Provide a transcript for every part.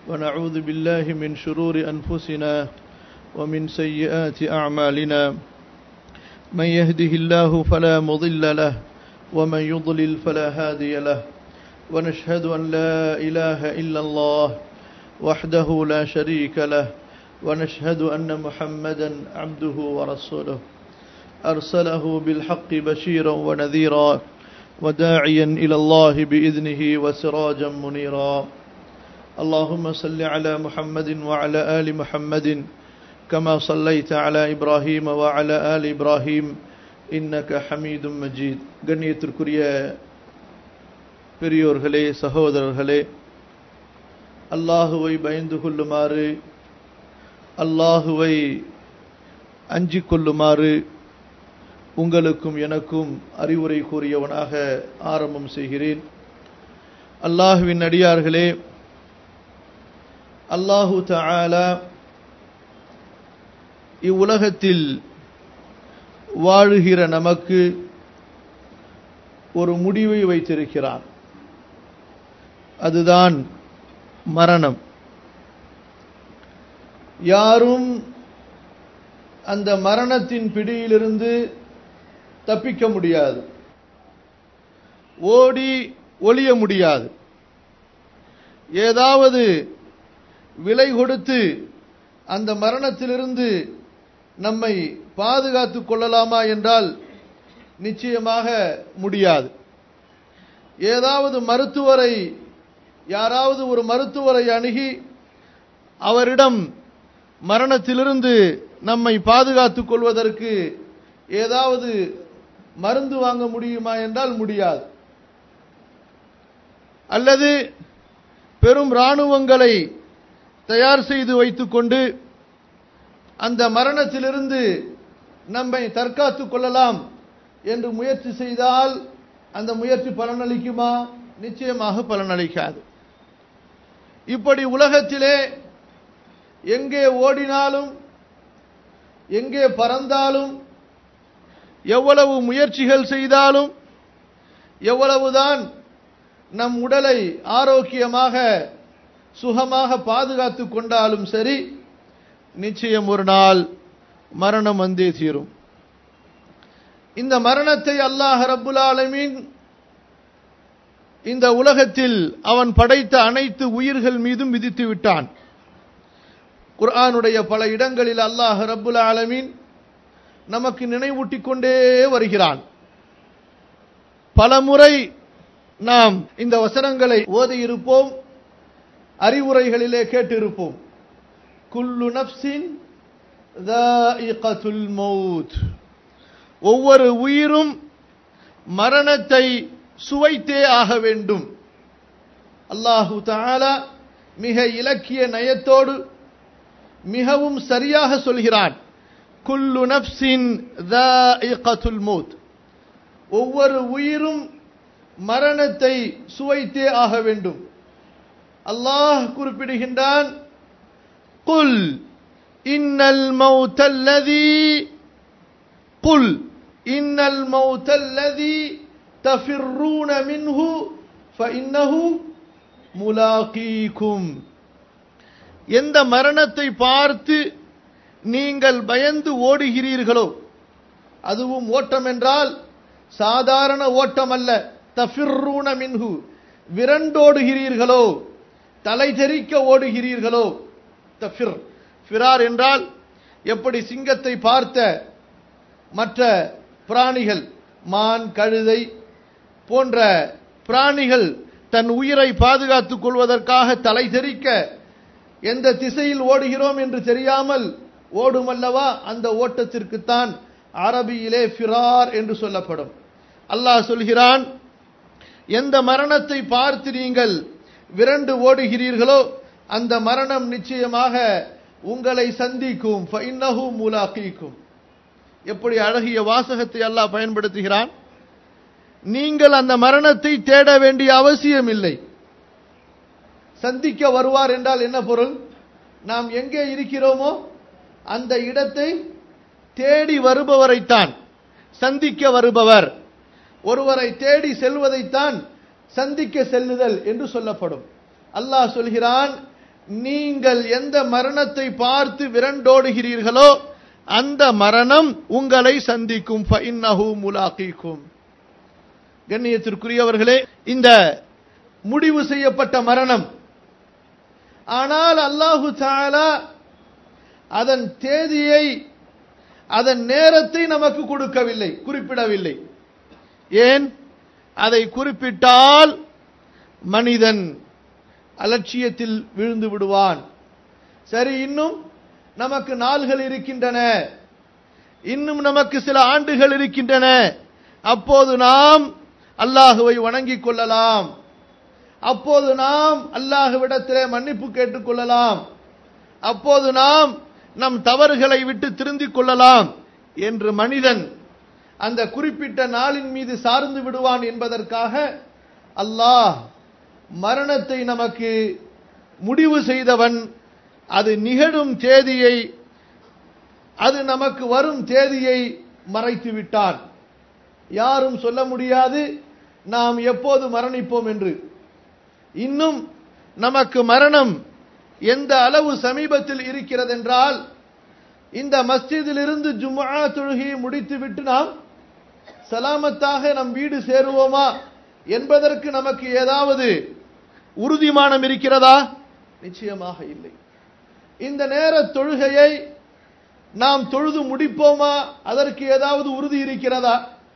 ونعوذ بالله من شرور أنفسنا ومن سيئات أعمالنا من يهده الله فلا مضل له ومن يضلل فلا هادي له ونشهد أن لا إله إلا الله وحده لا شريك له ونشهد أن محمدا عبده ورسوله أرسله بالحق بشيرا ونذيرا وداعيا إلى الله بإذنه وسراجا منيرا اللهم صل على محمد وعلى آل محمد كما صليت على إبراهيم وعلى آل إبراهيم إنك حميد مجيد கண்ணியத்திற்குரிய பெரியோர்களே சகோதரர்களே அல்லாஹுவை பயந்து கொள்ளுமாறு அல்லாஹுவை அஞ்சிக் கொள்ளுமாறு உங்களுக்கும் எனக்கும் அறிவுரை கூறியவனாக ஆரம்பம் செய்கிறேன் அல்லாஹுவின் அடியார்களே அல்லாஹு தஆலா இவ்வுலகத்தில் வாழுகிற நமக்கு ஒரு முடிவை வைத்திருக்கிறான் அதுதான் மரணம் யாரும் அந்த மரணத்தின் பிடியிலிருந்து தப்பிக்க முடியாது ஓடி ஒளிய முடியாது ஏதாவது விலை கொடுத்து அந்த மரணத்திலிருந்து நம்மை பாதுகாத்துக் கொள்ளலாமா என்றால் நிச்சயமாக முடியாது ஏதாவது மருத்துவரை யாராவது ஒரு மருத்துவரை அணுகி அவரிடம் மரணத்திலிருந்து நம்மை பாதுகாத்துக் கொள்வதற்கு ஏதாவது மருந்து வாங்க முடியுமா என்றால் முடியாது அல்லது பெரும் இராணுவங்களை தயார் செய்து வைத்துக்கொண்டு அந்த மரணத்திலிருந்து நம்மை தற்காத்துக் கொள்ளலாம் என்று முயற்சி செய்தால் அந்த முயற்சி பலனளிக்குமா நிச்சயமாக பலனளிக்காது இப்படி உலகத்திலே எங்கே ஓடினாலும் எங்கே பறந்தாலும் எவ்வளவு முயற்சிகள் செய்தாலும் எவ்வளவுதான் நம் உடலை ஆரோக்கியமாக சுகமாக பாதுகாத்து கொண்டாலும் சரி நிச்சயம் ஒரு நாள் மரணம் வந்தே தீரும் இந்த மரணத்தை அல்லாஹ் ரப்புல் ஆலமீன் இந்த உலகத்தில் அவன் படைத்த அனைத்து உயிர்கள் மீதும் விதித்து விட்டான் குர்ஆனுடைய பல இடங்களில் அல்லாஹ் ரப்புல் ஆலமீன் நமக்கு நினைவூட்டிக் கொண்டே வருகிறான் பல முறை நாம் இந்த வசனங்களை ஓதி இருப்போம் அறிவுரைகளிலே கேட்டிருப்போம் குல்லு நப்சின் மௌத் ஒவ்வொரு உயிரும் மரணத்தை சுவைத்தே ஆக வேண்டும் அல்லாஹு தாலா மிக இலக்கிய நயத்தோடு மிகவும் சரியாக சொல்கிறான் குல்லு நப்சின் மௌத் ஒவ்வொரு உயிரும் மரணத்தை சுவைத்தே ஆக வேண்டும் அல்லாஹ் குறிப்பிடுகின்றான் குல் இன்னல் மௌத்தல்லதி குல் இன்னல் மௌத்தல்லதி தஃபிர்ரூன மின்ஹு ஃபஇன்னஹு முலாகீக்கும் எந்த மரணத்தை பார்த்து நீங்கள் பயந்து ஓடுகிறீர்களோ அதுவும் ஓட்டம் என்றால் சாதாரண ஓட்டம் அல்ல தஃபிர்ரூன மின்ஹு விரண்டோடுகிறீர்களோ தலை தெறிக்க ஓடுகிறீர்களோ தஃபிர் ஃபிரார் என்றால் எப்படி சிங்கத்தை பார்த்த மற்ற பிராணிகள் மான் கழுதை போன்ற பிராணிகள் தன் உயிரை பாதுகாத்துக் கொள்வதற்காக தலை தெறிக்க எந்த திசையில் ஓடுகிறோம் என்று தெரியாமல் ஓடுமல்லவா அந்த ஓட்டத்திற்குத்தான் அரபியிலே ஃபிரார் என்று சொல்லப்படும் அல்லாஹ் சொல்கிறான் எந்த மரணத்தை பார்த்து நீங்கள் விரண்டு ஓடுகிறீர்களோ அந்த மரணம் நிச்சயமாக உங்களை சந்திக்கும் முலாக்கிக்கும் எப்படி அழகிய வாசகத்தை அல்லாஹ் பயன்படுத்துகிறான் நீங்கள் அந்த மரணத்தை தேட வேண்டிய அவசியம் இல்லை சந்திக்க வருவார் என்றால் என்ன பொருள் நாம் எங்கே இருக்கிறோமோ அந்த இடத்தை தேடி வருபவரைத்தான் சந்திக்க வருபவர் ஒருவரை தேடி செல்வதைத்தான் சந்திக்க செல்லுதல் என்று சொல்லப்படும் அல்லாஹ் சொல்கிறான் நீங்கள் எந்த மரணத்தை பார்த்து விரண்டோடுகிறீர்களோ அந்த மரணம் உங்களை சந்திக்கும் ஃபஇன்னஹு முலாகிக்கும் கண்ணியத்திற்குரியவர்களே இந்த முடிவு செய்யப்பட்ட மரணம் ஆனால் அல்லாஹு தாலா அதன் தேதியை அதன் நேரத்தை நமக்கு கொடுக்கவில்லை குறிப்பிடவில்லை ஏன் அதை குறிப்பிட்டால் மனிதன் அலட்சியத்தில் விழுந்து விடுவான் சரி இன்னும் நமக்கு நாள்கள் இருக்கின்றன இன்னும் நமக்கு சில ஆண்டுகள் இருக்கின்றன அப்போது நாம் அல்லாஹுவை வணங்கிக் கொள்ளலாம் அப்போது நாம் அல்லாஹுவிடத்திலே மன்னிப்பு கேட்டுக் கொள்ளலாம் அப்போது நாம் நம் தவறுகளை விட்டு திருந்திக் கொள்ளலாம் என்று மனிதன் அந்த குறிப்பிட்ட நாளின் மீது சார்ந்து விடுவான் என்பதற்காக அல்லாஹ் மரணத்தை நமக்கு முடிவு செய்தவன் அது நிகழும் தேதியை அது நமக்கு வரும் தேதியை மறைத்து விட்டான் யாரும் சொல்ல முடியாது நாம் எப்போது மரணிப்போம் என்று இன்னும் நமக்கு மரணம் எந்த அளவு சமீபத்தில் இருக்கிறது என்றால் இந்த மஸ்ஜிதிலிருந்து ஜும்ஆ தொழுகையை முடித்துவிட்டு நாம் சலாமத்தாக நம் வீடு சேருவோமா என்பதற்கு நமக்கு ஏதாவது உறுதிமானம் இருக்கிறதா நிச்சயமாக இல்லை இந்த நேர தொழுகையை நாம் தொழுது முடிப்போமா அதற்கு ஏதாவது உறுதி இருக்கிறதா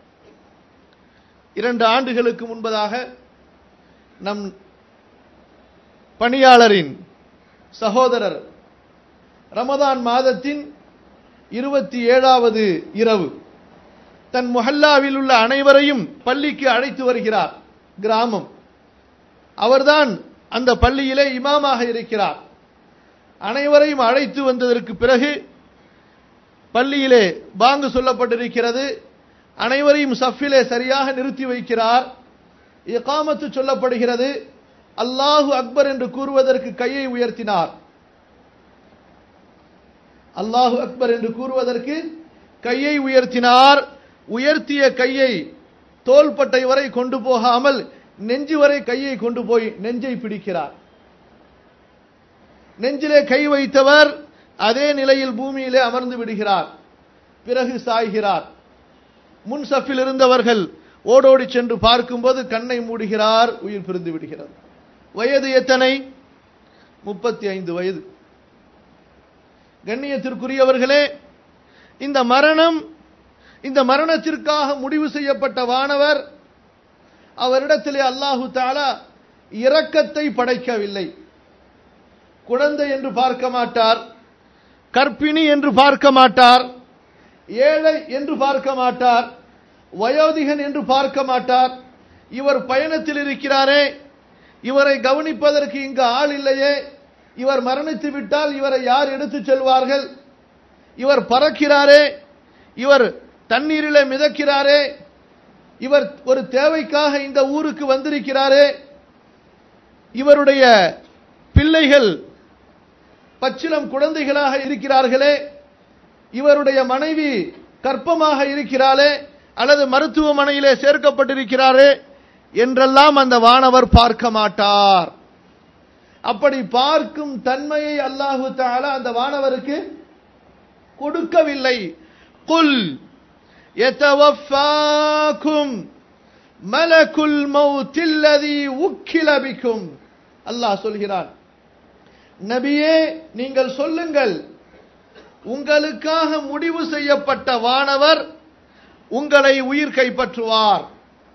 இரண்டு ஆண்டுகளுக்கு முன்பதாக நம் பணியாளரின் சகோதரர் ரமதான் மாதத்தின் இருபத்தி ஏழாவது இரவு தன் முஹல்லாவில் உள்ள அனைவரையும் பள்ளிக்கு அழைத்து வருகிறார் கிராமம் அவர்தான் அந்த பள்ளியிலே இமாமாக இருக்கிறார் அனைவரையும் அழைத்து வந்ததற்கு பிறகு பள்ளியிலே பாங்கு சொல்லப்பட்டிருக்கிறது அனைவரையும் சஃபிலே சரியாக நிறுத்தி வைக்கிறார் இகாமத்து சொல்லப்படுகிறது அல்லாஹு அக்பர் என்று கூறுவதற்கு கையை உயர்த்தினார் அல்லாஹு அக்பர் என்று கூறுவதற்கு கையை உயர்த்தினார் உயர்த்திய கையை தோள்பட்டை வரை கொண்டு போகாமல் நெஞ்சு வரை கையை கொண்டு போய் நெஞ்சை பிடிக்கிறார் நெஞ்சிலே கை வைத்தவர் அதே நிலையில் பூமியிலே அமர்ந்து விடுகிறார் பிறகு சாய்கிறார் முன் சஃபில் இருந்தவர்கள் ஓடோடி சென்று பார்க்கும்போது கண்ணை மூடுகிறார் உயிர் பிரிந்து விடுகிறது வயது எத்தனை முப்பத்தி ஐந்து வயது கண்ணியத்திற்குரியவர்களே இந்த மரணம் இந்த மரணத்திற்காக முடிவு செய்யப்பட்ட வானவர் அவரிடத்திலே அல்லாஹு தாலா இரக்கத்தை படைக்கவில்லை குழந்தை என்று பார்க்க மாட்டார் கற்பிணி என்று பார்க்க மாட்டார் ஏழை என்று பார்க்க மாட்டார் வயோதிகன் என்று பார்க்க மாட்டார் இவர் பயணத்தில் இருக்கிறாரே இவரை கவனிப்பதற்கு இங்கு ஆள் இல்லையே இவர் மரணித்து விட்டால் இவரை யார் எடுத்துச் செல்வார்கள் இவர் பறக்கிறாரே இவர் தண்ணீரிலே மிதக்கிறாரே இவர் ஒரு தேவைக்காக இந்த ஊருக்கு வந்திருக்கிறாரே இவருடைய பிள்ளைகள் பச்சிலம் குழந்தைகளாக இருக்கிறார்களே இவருடைய மனைவி கற்பமாக இருக்கிறாளே அல்லது மருத்துவமனையிலே சேர்க்கப்பட்டிருக்கிறாரே என்றெல்லாம் அந்த வானவர் பார்க்க மாட்டார் அப்படி பார்க்கும் தன்மையை அல்லாஹு தாலா அந்த வானவருக்கு கொடுக்கவில்லை குல் எத்தவஃபாக்கும் மலகுல் மௌத்தில்லதி உக்கிலபிக்கும் அல்லாஹ் சொல்கிறான் நபியே நீங்கள் சொல்லுங்கள் உங்களுக்காக முடிவு செய்யப்பட்ட வானவர் உங்களை உயிர் கைப்பற்றுவார்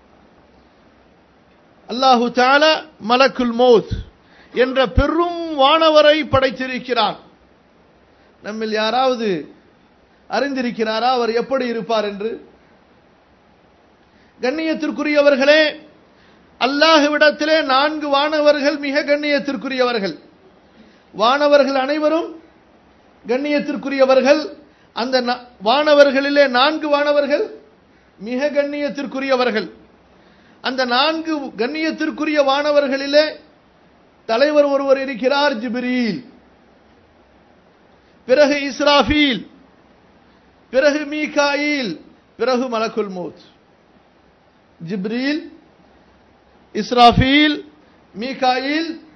அல்லாஹு தாலா மலக்குல் மௌத் என்ற பெரும் வானவரை படைத்திருக்கிறான் நம்மில் யாராவது அறிந்திருக்கிறாரா அவர் எப்படி இருப்பார் என்று கண்ணியத்திற்குரியவர்களே அல்லாஹுவிடத்திலே நான்கு வானவர்கள் மிக கண்ணியத்திற்குரியவர்கள் வானவர்கள் அனைவரும் கண்ணியத்திற்குரியவர்கள் அந்த வானவர்களிலே நான்கு வானவர்கள் மிக கண்ணியத்திற்குரியவர்கள் அந்த நான்கு கண்ணியத்திற்குரிய வானவர்களிலே தலைவர் ஒருவர் இருக்கிறார் ஜிப்ரீல் பிறகு இஸ்ராஃபீல் பிறகு மீகாயில் பிறகு மலக்குல் மௌத் ஜிப்ரீல் இஸ்ராஃபீல் மீகாயில்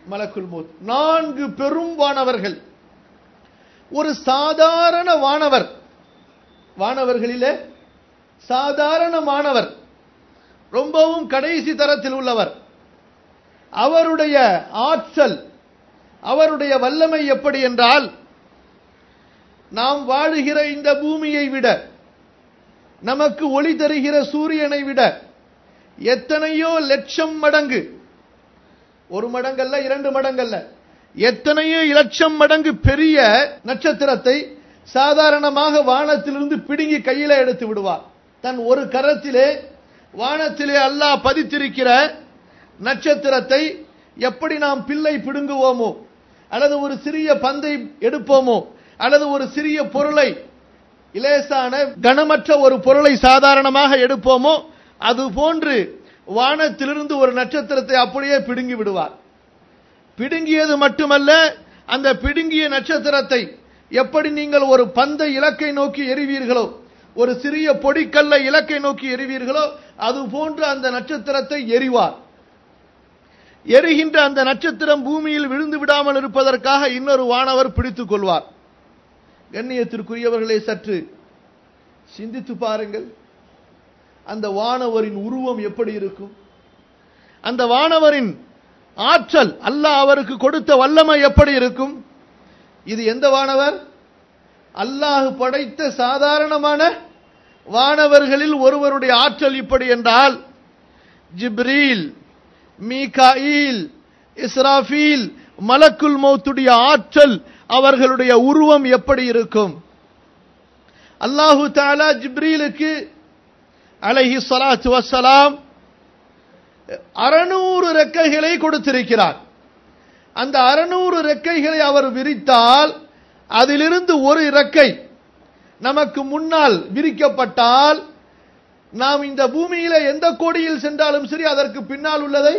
மலக்குல் மௌத் நான்கு பெரும் வானவர்கள் ஒரு சாதாரண வானவர் வானவர்களிலே சாதாரண மாணவர் ரொம்பவும் கடைசி தரத்தில் உள்ளவர் அவருடைய ஆற்றல் அவருடைய வல்லமை எப்படி என்றால் நாம் வாழுகிற இந்த பூமியை விட நமக்கு ஒளி தருகிற சூரியனை விட எத்தனையோ லட்சம் மடங்கு ஒரு மடங்கல்ல இரண்டு மடங்கல்ல எத்தனையோ லட்சம் மடங்கு பெரிய நட்சத்திரத்தை சாதாரணமாக வானத்திலிருந்து பிடுங்கி கையில எடுத்து விடுவார் தன் ஒரு கரத்திலே வானத்திலே அல்லாஹ் பதித்திருக்கிற நட்சத்திரத்தை எப்படி நாம் பிள்ளை பிடுங்குவோமோ அல்லது ஒரு சிறிய பந்தை எடுப்போமோ அல்லது ஒரு சிறிய பொருளை இலேசான கனமற்ற ஒரு பொருளை சாதாரணமாக எடுப்போமோ அது போன்று வானத்திலிருந்து ஒரு நட்சத்திரத்தை அப்படியே பிடுங்கி விடுவார் பிடுங்கியது மட்டுமல்ல அந்த பிடுங்கிய நட்சத்திரத்தை எப்படி நீங்கள் ஒரு பந்தை இலக்கை நோக்கி எறிவீர்களோ ஒரு சிறிய பொடிக்கல்ல இலக்கை நோக்கி எறிவீர்களோ அது போன்று அந்த நட்சத்திரத்தை எறிவார் எரிகின்ற அந்த நட்சத்திரம் பூமியில் விழுந்து விடாமல் இருப்பதற்காக இன்னொரு வானவர் பிடித்துக் கொள்வார் கண்ணியத்திற்குரியவர்களே சற்று சிந்தித்து பாருங்கள் அந்த வானவரின் உருவம் எப்படி இருக்கும் அந்த வானவரின் ஆற்றல் அல்லாஹ் அவருக்கு கொடுத்த வல்லமை எப்படி இருக்கும் இது எந்த வானவர் அல்லாஹ் படைத்த சாதாரணமான வானவர்களில் ஒருவருடைய ஆற்றல் இப்படி என்றால் ஜிப்ரீல் மீகாயில் இஸ்ராஃபீல் மலக்குல் மௌத்துடைய ஆற்றல் அவர்களுடைய உருவம் எப்படி இருக்கும் அல்லாஹு தாலா ஜிப்ரீலுக்கு அலைஹி ஸலாத்து வஸ்ஸலாம் அறநூறு ரெக்கைகளை கொடுத்திருக்கிறார் அந்த அறநூறு ரெக்கைகளை அவர் விரித்தால் அதிலிருந்து ஒரு இறக்கை நமக்கு முன்னால் விரிக்கப்பட்டால் நாம் இந்த பூமியில எந்த கோடியில் சென்றாலும் சரி அதற்கு பின்னால் உள்ளதை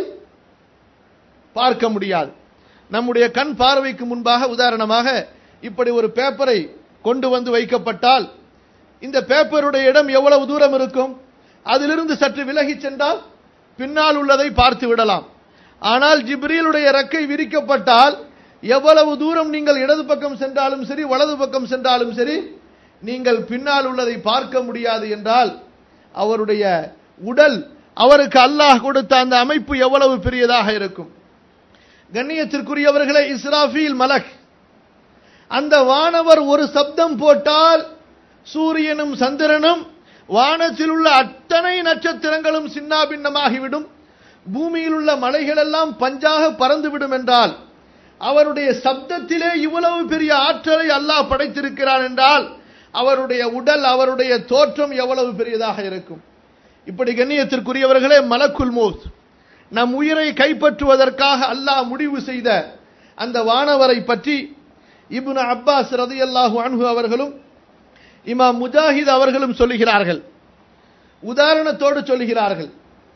பார்க்க முடியாது நம்முடைய கண் பார்வைக்கு முன்பாக உதாரணமாக இப்படி ஒரு பேப்பரை கொண்டு வந்து வைக்கப்பட்டால் இந்த பேப்பருடைய இடம் எவ்வளவு தூரம் இருக்கும் அதிலிருந்து சற்று விலகி சென்றால் பின்னால் உள்ளதை பார்த்து விடலாம் ஆனால் ஜிப்ரீலுடைய ரெக்கை விரிக்கப்பட்டால் எவ்வளவு தூரம் நீங்கள் இடது பக்கம் சென்றாலும் சரி வலது பக்கம் சென்றாலும் சரி நீங்கள் பின்னால் உள்ளதை பார்க்க முடியாது என்றால் அவருடைய உடல் அவருக்கு அல்லாஹ் கொடுத்த அந்த அமைப்பு எவ்வளவு பெரியதாக இருக்கும் கண்ணியத்திற்குரியவர்களே இஸ்ராஃபீல் மலக் அந்த வானவர் ஒரு சப்தம் போட்டால் சூரியனும் சந்திரனும் வானத்தில் உள்ள அத்தனை நட்சத்திரங்களும் சின்னாபின்னமாகிவிடும் பூமியில் உள்ள மலைகள் எல்லாம் பஞ்சாக பறந்துவிடும் என்றால் அவருடைய சப்தத்திலே இவ்வளவு பெரிய ஆற்றலை அல்லாஹ் படைத்திருக்கிறான் என்றால் அவருடைய உடல் அவருடைய தோற்றம் எவ்வளவு பெரியதாக இருக்கும் இப்படி கண்ணியத்திற்குரியவர்களே மலக்குல் மோத் நம் உயிரை கைப்பற்றுவதற்காக அல்லாஹ் முடிவு செய்த அந்த வானவரை பற்றி இப்னு அப்பாஸ் ரதியல்லாஹு அன்ஹு அவர்களும் இமாம் முஜாஹித் அவர்களும் சொல்லுகிறார்கள் உதாரணத்தோடு சொல்லுகிறார்கள்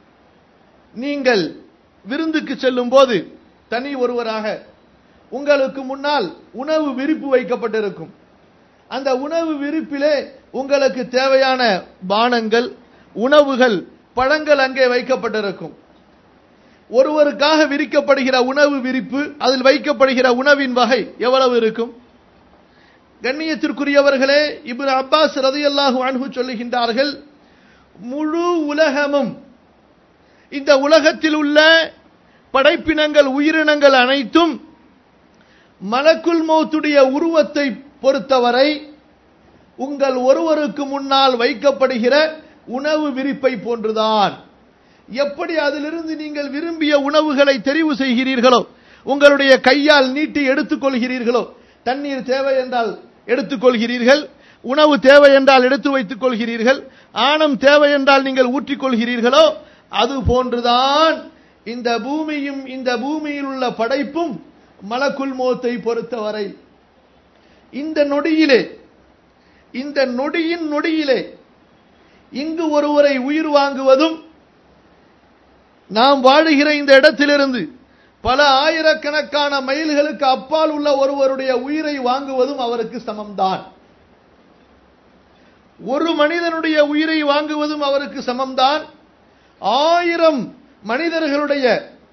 நீங்கள் விருந்துக்கு செல்லும் போது தனி ஒருவராக உங்களுக்கு முன்னால் உணவு விரிப்பு வைக்கப்பட்டிருக்கும் அந்த உணவு விரிப்பிலே உங்களுக்கு தேவையான பானங்கள் உணவுகள் பழங்கள் அங்கே வைக்கப்பட்டிருக்கும் ஒருவருக்காக விரிக்கப்படுகிற உணவு விரிப்பு அதில் வைக்கப்படுகிற உணவின் வகை எவ்வளவு இருக்கும் கண்ணியத்திற்குரியவர்களே இப்னு அப்பாஸ் ரதியல்லாஹு அன்ஹு சொல்லுகின்றார்கள் முழு உலகமும் இந்த உலகத்தில் உள்ள படைப்பினங்கள் உயிரினங்கள் அனைத்தும் மலக்குல் மௌத்துடைய உருவத்தை பொறுத்தவரை உங்கள் ஒருவருக்கு முன்னால் வைக்கப்படுகிற உணவு விரிப்பை போன்றுதான் எப்படி அதிலிருந்து நீங்கள் விரும்பிய உணவுகளை தெரிவு செய்கிறீர்களோ உங்களுடைய கையால் நீட்டி எடுத்துக்கொள்கிறீர்களோ தண்ணீர் தேவை என்றால் எடுத்துக்கொள்கிறீர்கள் உணவு தேவை என்றால் எடுத்து வைத்துக் கொள்கிறீர்கள் ஆணம் தேவை என்றால் நீங்கள் ஊற்றிக் கொள்கிறீர்களோ அது போன்றுதான் இந்த பூமியும் இந்த பூமியில் உள்ள படைப்பும் மலக்குல் மோத்தை பொறுத்தவரை இந்த நொடியிலே இந்த நொடியின் நொடியிலே இங்கு ஒருவரை உயிர் வாங்குவதும் நாம் வாழுகிற இந்த இடத்திலிருந்து பல ஆயிரக்கணக்கான மைல்களுக்கு அப்பால் உள்ள ஒருவருடைய உயிரை வாங்குவதும் அவருக்கு சமம்தான் ஒரு மனிதனுடைய உயிரை வாங்குவதும் அவருக்கு சமம்தான் ஆயிரம் மனிதர்களுடைய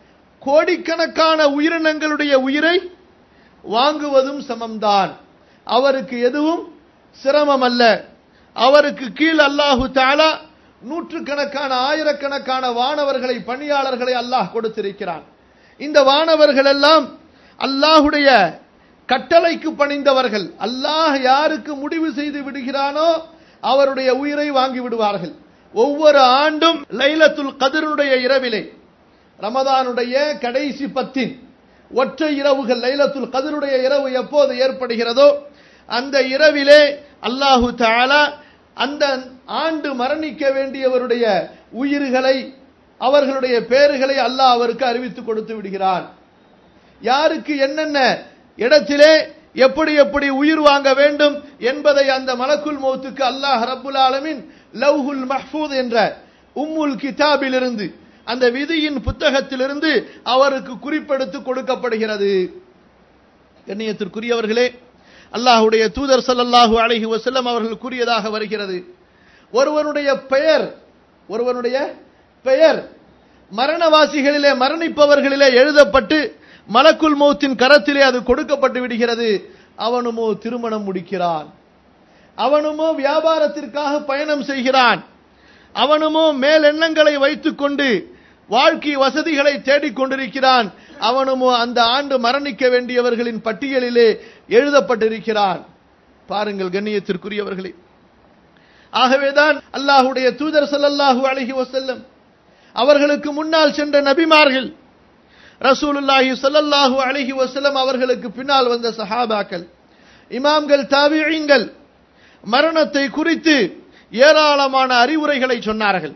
கோடிக்கணக்கான உயிரினங்களுடைய உயிரை வாங்குவதும் சமம்தான் அவருக்கு எதுவும் சிரமம் அல்ல அவருக்கு கீழ் அல்லாஹு தாலா நூற்றுக்கணக்கான ஆயிரக்கணக்கான வானவர்களை பணியாளர்களை அல்லாஹ் கொடுத்திருக்கிறான் இந்த வானவர்கள் எல்லாம் அல்லாஹுடைய கட்டளைக்கு பணிந்தவர்கள் அல்லாஹ் யாருக்கு முடிவு செய்து விடுகிறானோ அவருடைய உயிரை வாங்கி விடுவார்கள் ஒவ்வொரு ஆண்டும் லைலத்துல் கதிருடைய இரவிலே ரமதானுடைய கடைசி பத்தின் ஒற்றை இரவுகள் லைலத்துல் கதிருடைய இரவு எப்போது ஏற்படுகிறதோ அந்த இரவிலே அல்லாஹு தாலா அந்த ஆண்டு மரணிக்க வேண்டியவருடைய உயிர்களை அவர்களுடைய பேர்களை அல்லாஹ் அவருக்கு அறிவித்து கொடுத்து விடுகிறான் யாருக்கு என்னென்ன இடத்திலே எப்படி எப்படி உயிர் வாங்க வேண்டும் என்பதை அந்த மலக்குல் மௌத்துக்கு அல்லாஹ் ரப்புல் ஆலமின் லவ்ஹுல் மஹ்பூத் என்ற உம்முல் கிதாபிலிருந்து அந்த விதியின் புத்தகத்திலிருந்து அவருக்கு குறிப்பெடுத்து கொடுக்கப்படுகிறது கண்ணியத்திற்குரியவர்களே அல்லாஹுடைய தூதர் ஸல்லல்லாஹு அலைஹி வஸல்லம் அவர்கள் கூறியதாக வருகிறது ஒருவனுடைய பெயர் ஒருவனுடைய பெயர் மரணவாசிகளிலே மரணிப்பவர்களிலே எழுதப்பட்டு மலக்குல் மௌத்தின் கரத்திலே அது கொடுக்கப்பட்டு விடுகிறது அவனுமோ திருமணம் முடிக்கிறான் அவனுமோ வியாபாரத்திற்காக பயணம் செய்கிறான் அவனுமோ மேலெண்ணங்களை வைத்துக்கொண்டு வாழ்க்கை வசதிகளை தேடிக் கொண்டிருக்கிறான் அவனுமோ அந்த ஆண்டு மரணிக்க வேண்டியவர்களின் பட்டியலிலே எழுதப்பட்டிருக்கிறான் பாருங்கள் கண்ணியத்திற்குரியவர்களே ஆகவேதான் அல்லாஹுடைய தூதர் ஸல்லல்லாஹு அலைஹி வஸல்லம் அவர்களுக்கு முன்னால் சென்ற நபிமார்கள் ரசூலுல்லாஹி ஸல்லல்லாஹு அலைஹி வஸல்லம் அவர்களுக்கு பின்னால் வந்த சஹாபாக்கள் இமாம்கள் தாபிஈன்கள் மரணத்தை குறித்து ஏராளமான அறிவுரைகளை சொன்னார்கள்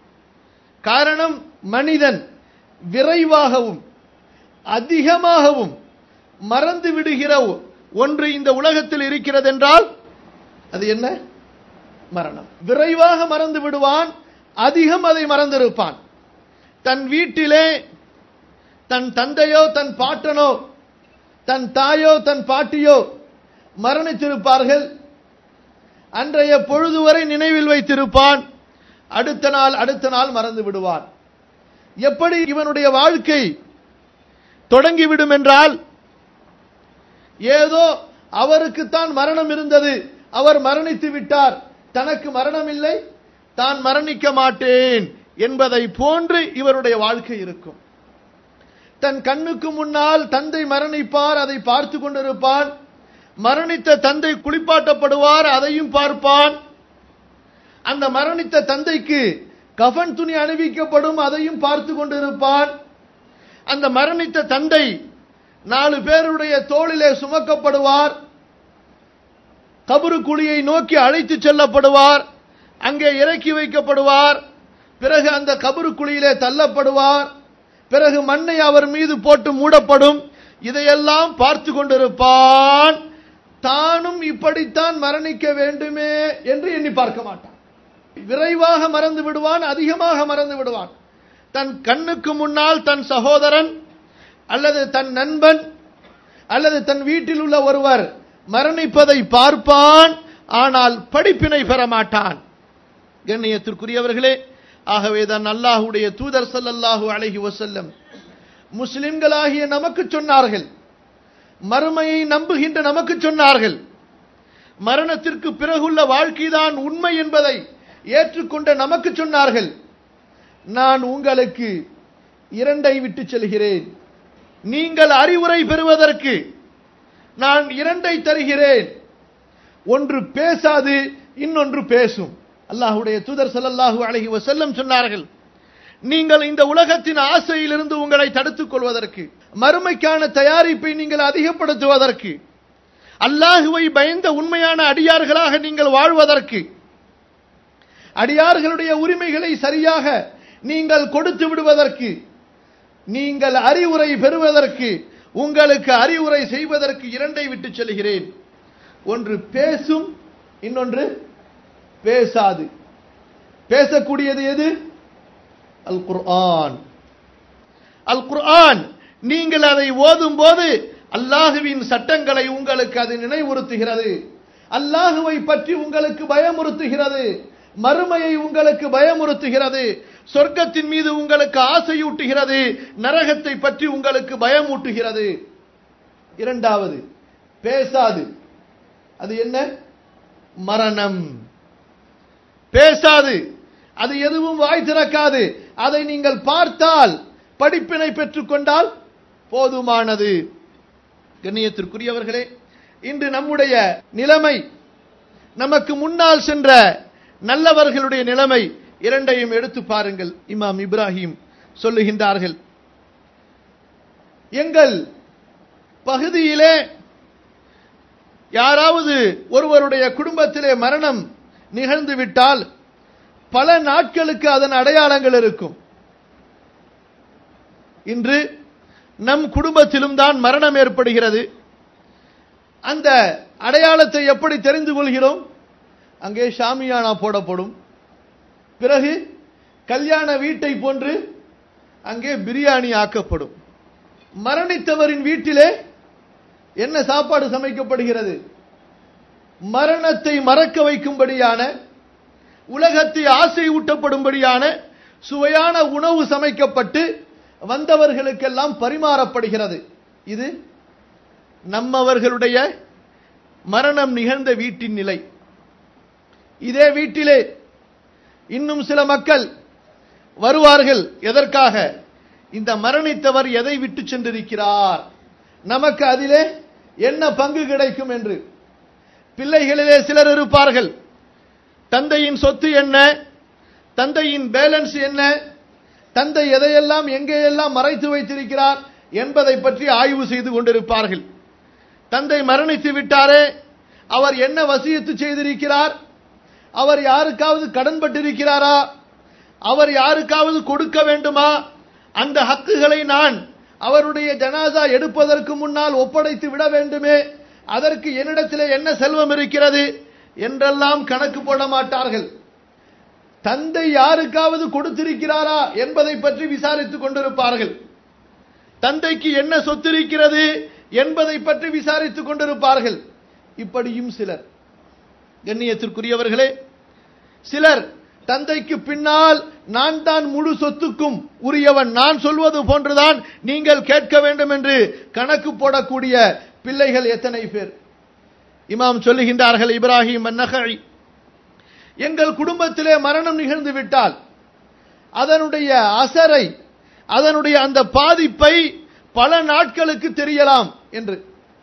காரணம் மனிதன் விரைவாகவும் அதிகமாகவும் மறந்து விடுகிற ஒன்று இந்த உலகத்தில் இருக்கிறது என்றால் அது என்ன மரணம் விரைவாக மறந்து விடுவான் அதிகம் அதை மறந்திருப்பான் தன் வீட்டிலே தன் தந்தையோ தன் பாட்டனோ தன் தாயோ தன் பாட்டியோ மரணித்திருப்பார்கள் அன்றைய பொழுது வரை நினைவில் வைத்திருப்பான் அடுத்த நாள் அடுத்த நாள் மறந்து விடுவான் எப்படி இவனுடைய வாழ்க்கை தொடங்கிவிடும் என்றால் ஏதோ அவருக்குத்தான் மரணம் இருந்தது அவர் மரணித்து விட்டார் தனக்கு மரணம் இல்லை தான் மரணிக்க மாட்டேன் என்பதை போன்று இவருடைய வாழ்க்கை இருக்கும் தன் கண்ணுக்கு முன்னால் தந்தை மரணிப்பார் அதை பார்த்து கொண்டிருப்பான் மரணித்த தந்தை குளிப்பாட்டப்படுவார் அதையும் பார்ப்பான் அந்த மரணித்த தந்தைக்கு கஃன் துணி அணிவிக்கப்படும் அதையும் பார்த்து கொண்டிருப்பான் அந்த மரணித்த தந்தை நாலு பேருடைய தோளிலே சுமக்கப்படுவார் கபரு குழியை நோக்கி அழைத்து செல்லப்படுவார் அங்கே இறக்கி வைக்கப்படுவார் பிறகு அந்த கபரு குழியிலே தள்ளப்படுவார் பிறகு மண்ணை அவர் மீது போட்டு மூடப்படும் இதையெல்லாம் பார்த்து கொண்டிருப்பான் தானும் இப்படித்தான் மரணிக்க வேண்டுமே என்று எண்ணி பார்க்க மாட்டான் விரைவாக மறந்து விடுவான் அதிகமாக மறந்து விடுவான் தன் கண்ணுக்கு முன்னால் தன் சகோதரன் அல்லது தன் நண்பன் அல்லது தன் வீட்டில் உள்ள ஒருவர் மரணிப்பதை பார்ப்பான் ஆனால் படிப்பினை பெற மாட்டான் கண்ணியத்திற்குரியவர்களே ஆகவேதான் அல்லாஹுடைய தூதர் ஸல்லல்லாஹு அலைஹி வஸல்லம் முஸ்லிம்களாகிய நமக்கு சொன்னார்கள் மறுமையை நம்புகின்ற நமக்கு சொன்னார்கள் மரணத்திற்கு பிறகுள்ள வாழ்க்கைதான் உண்மை என்பதை ஏற்றுக்கொண்ட நமக்கு சொன்னார்கள் நான் உங்களுக்கு இரண்டை விட்டு செல்கிறேன் நீங்கள் அறிவுரை பெறுவதற்கு நான் இரண்டை தருகிறேன் ஒன்று பேசாது இன்னொன்று பேசும் அல்லாஹுடைய தூதர் ஸல்லல்லாஹு அலைஹி வஸல்லம் சொன்னார்கள் நீங்கள் இந்த உலகத்தின் ஆசையிலிருந்து உங்களை தடுத்துக் கொள்வதற்கு மறுமைக்கான தயாரிப்பை நீங்கள் அதிகப்படுத்துவதற்கு அல்லாஹுவை பயந்த உண்மையான அடியார்களாக நீங்கள் வாழ்வதற்கு அடியார்களுடைய உரிமைகளை சரியாக நீங்கள் கொடுத்து விடுவதற்கு நீங்கள் அறிவுரை பெறுவதற்கு உங்களுக்கு அறிவுரை செய்வதற்கு இரண்டை விட்டு செல்கிறேன் ஒன்று பேசும் இன்னொன்று பேசாது பேசக்கூடியது எது அல் குர்ஆன் அல் குர்ஆன் நீங்கள் அதை ஓதும் போது அல்லாஹுவின் சட்டங்களை உங்களுக்கு அது நினைவுறுத்துகிறது அல்லாஹுவை பற்றி உங்களுக்கு பயமுறுத்துகிறது மறுமையை உங்களுக்கு பயமுறுத்துகிறது சொர்க்கத்தின் மீது உங்களுக்கு ஆசையூட்டுகிறது நரகத்தை பற்றி உங்களுக்கு பயமூட்டுகிறது இரண்டாவது பேசாது அது என்ன மரணம் பேசாது அது எதுவும் வாய் திறக்காது அதை நீங்கள் பார்த்தால் படிப்பினை பெற்றுக்கொண்டால் போதுமானது கண்ணியத்திற்குரியவர்களே இன்று நம்முடைய நிலைமை நமக்கு முன்னால் சென்ற நல்லவர்களுடைய நிலைமை இரண்டையும் எடுத்து பாருங்கள் இமாம் இப்ராஹிம் சொல்லுகின்றார்கள் எங்கள் பகுதியிலே யாராவது ஒருவருடைய குடும்பத்திலே மரணம் நிகழ்ந்து விட்டால் பல நாட்களுக்கு அதன் அடையாளங்கள் இருக்கும் இன்று நம் குடும்பத்திலும் தான் மரணம் ஏற்படுகிறது அந்த அடையாளத்தை எப்படி தெரிந்து கொள்கிறோம் அங்கே ஷாமியானா போடப்படும் பிறகு கல்யாண வீட்டை போன்று அங்கே பிரியாணி ஆக்கப்படும் மரணித்தவரின் வீட்டிலே என்ன சாப்பாடு சமைக்கப்படுகிறது மரணத்தை மறக்க வைக்கும்படியான உலகத்தை ஆசை ஊட்டப்படும்படியான சுவையான உணவு சமைக்கப்பட்டு வந்தவர்களுக்கெல்லாம் பரிமாறப்படுகிறது இது நம்மவர்களுடைய மரணம் நிகழ்ந்த வீட்டின் நிலை இதே வீட்டிலே இன்னும் சில மக்கள் வருவார்கள் எதற்காக இந்த மரணித்தவர் எதை விட்டு சென்றிருக்கிறார் நமக்கு அதிலே என்ன பங்கு கிடைக்கும் என்று பிள்ளைகளிலே சிலர் இருப்பார்கள் தந்தையின் சொத்து என்ன தந்தையின் பேலன்ஸ் என்ன தந்தை எதையெல்லாம் எங்கேயெல்லாம் மறைத்து வைத்திருக்கிறார் என்பதை பற்றி ஆய்வு செய்து கொண்டிருப்பார்கள் தந்தை மரணித்து விட்டாரே அவர் என்ன வசியத்து செய்திருக்கிறார் அவர் யாருக்காவது கடன்பட்டிருக்கிறாரா அவர் யாருக்காவது கொடுக்க வேண்டுமா அந்த ஹக்குகளை நான் அவருடைய ஜனாசா எடுப்பதற்கு முன்னால் ஒப்படைத்து விட வேண்டுமே அதற்கு என்னிடத்திலே என்ன செல்வம் இருக்கிறது என்றெல்லாம் கணக்கு போட மாட்டார்கள் தந்தை யாருக்காவது கொடுத்திருக்கிறாரா என்பதை பற்றி விசாரித்துக் கொண்டிருப்பார்கள் தந்தைக்கு என்ன சொத்து இருக்கிறது என்பதை பற்றி விசாரித்துக் கொண்டிருப்பார்கள் இப்படியும் சிலர் கண்ணியத்திற்குரியவர்களே சிலர் தந்தைக்கு பின்னால் நான் தான் முழு சொத்துக்கும் உரியவன் நான் சொல்வது போன்றுதான் நீங்கள் கேட்க வேண்டும் என்று கணக்கு போடக்கூடிய பிள்ளைகள் எத்தனை பேர் இமாம் சொல்லுகின்றார்கள் இப்ராஹிம் அந்நகை எங்கள் குடும்பத்திலே மரணம் நிகழ்ந்து விட்டால் அதனுடைய அசரை அதனுடைய அந்த பாதிப்பை பல நாட்களுக்கு தெரியலாம் என்று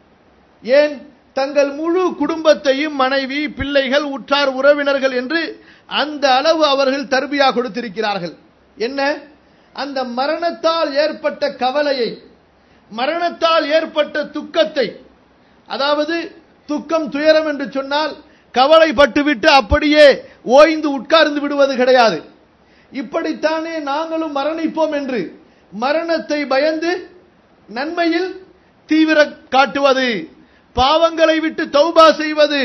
ஏன் தங்கள் முழு குடும்பத்தையும் மனைவி பிள்ளைகள் உற்றார் உறவினர்கள் என்று அந்த அளவு அவர்கள் தர்பியா கொடுத்திருக்கிறார்கள் என்ன அந்த மரணத்தால் ஏற்பட்ட கவலையை மரணத்தால் ஏற்பட்ட துக்கத்தை அதாவது துக்கம் துயரம் என்று சொன்னால் கவலைப்பட்டுவிட்டு அப்படியே ஓய்ந்து உட்கார்ந்து விடுவது கிடையாது இப்படித்தானே நாங்களும் மரணிப்போம் என்று மரணத்தை பயந்து நன்மையில் தீவிர காட்டுவது பாவங்களை விட்டு தௌபா செய்வது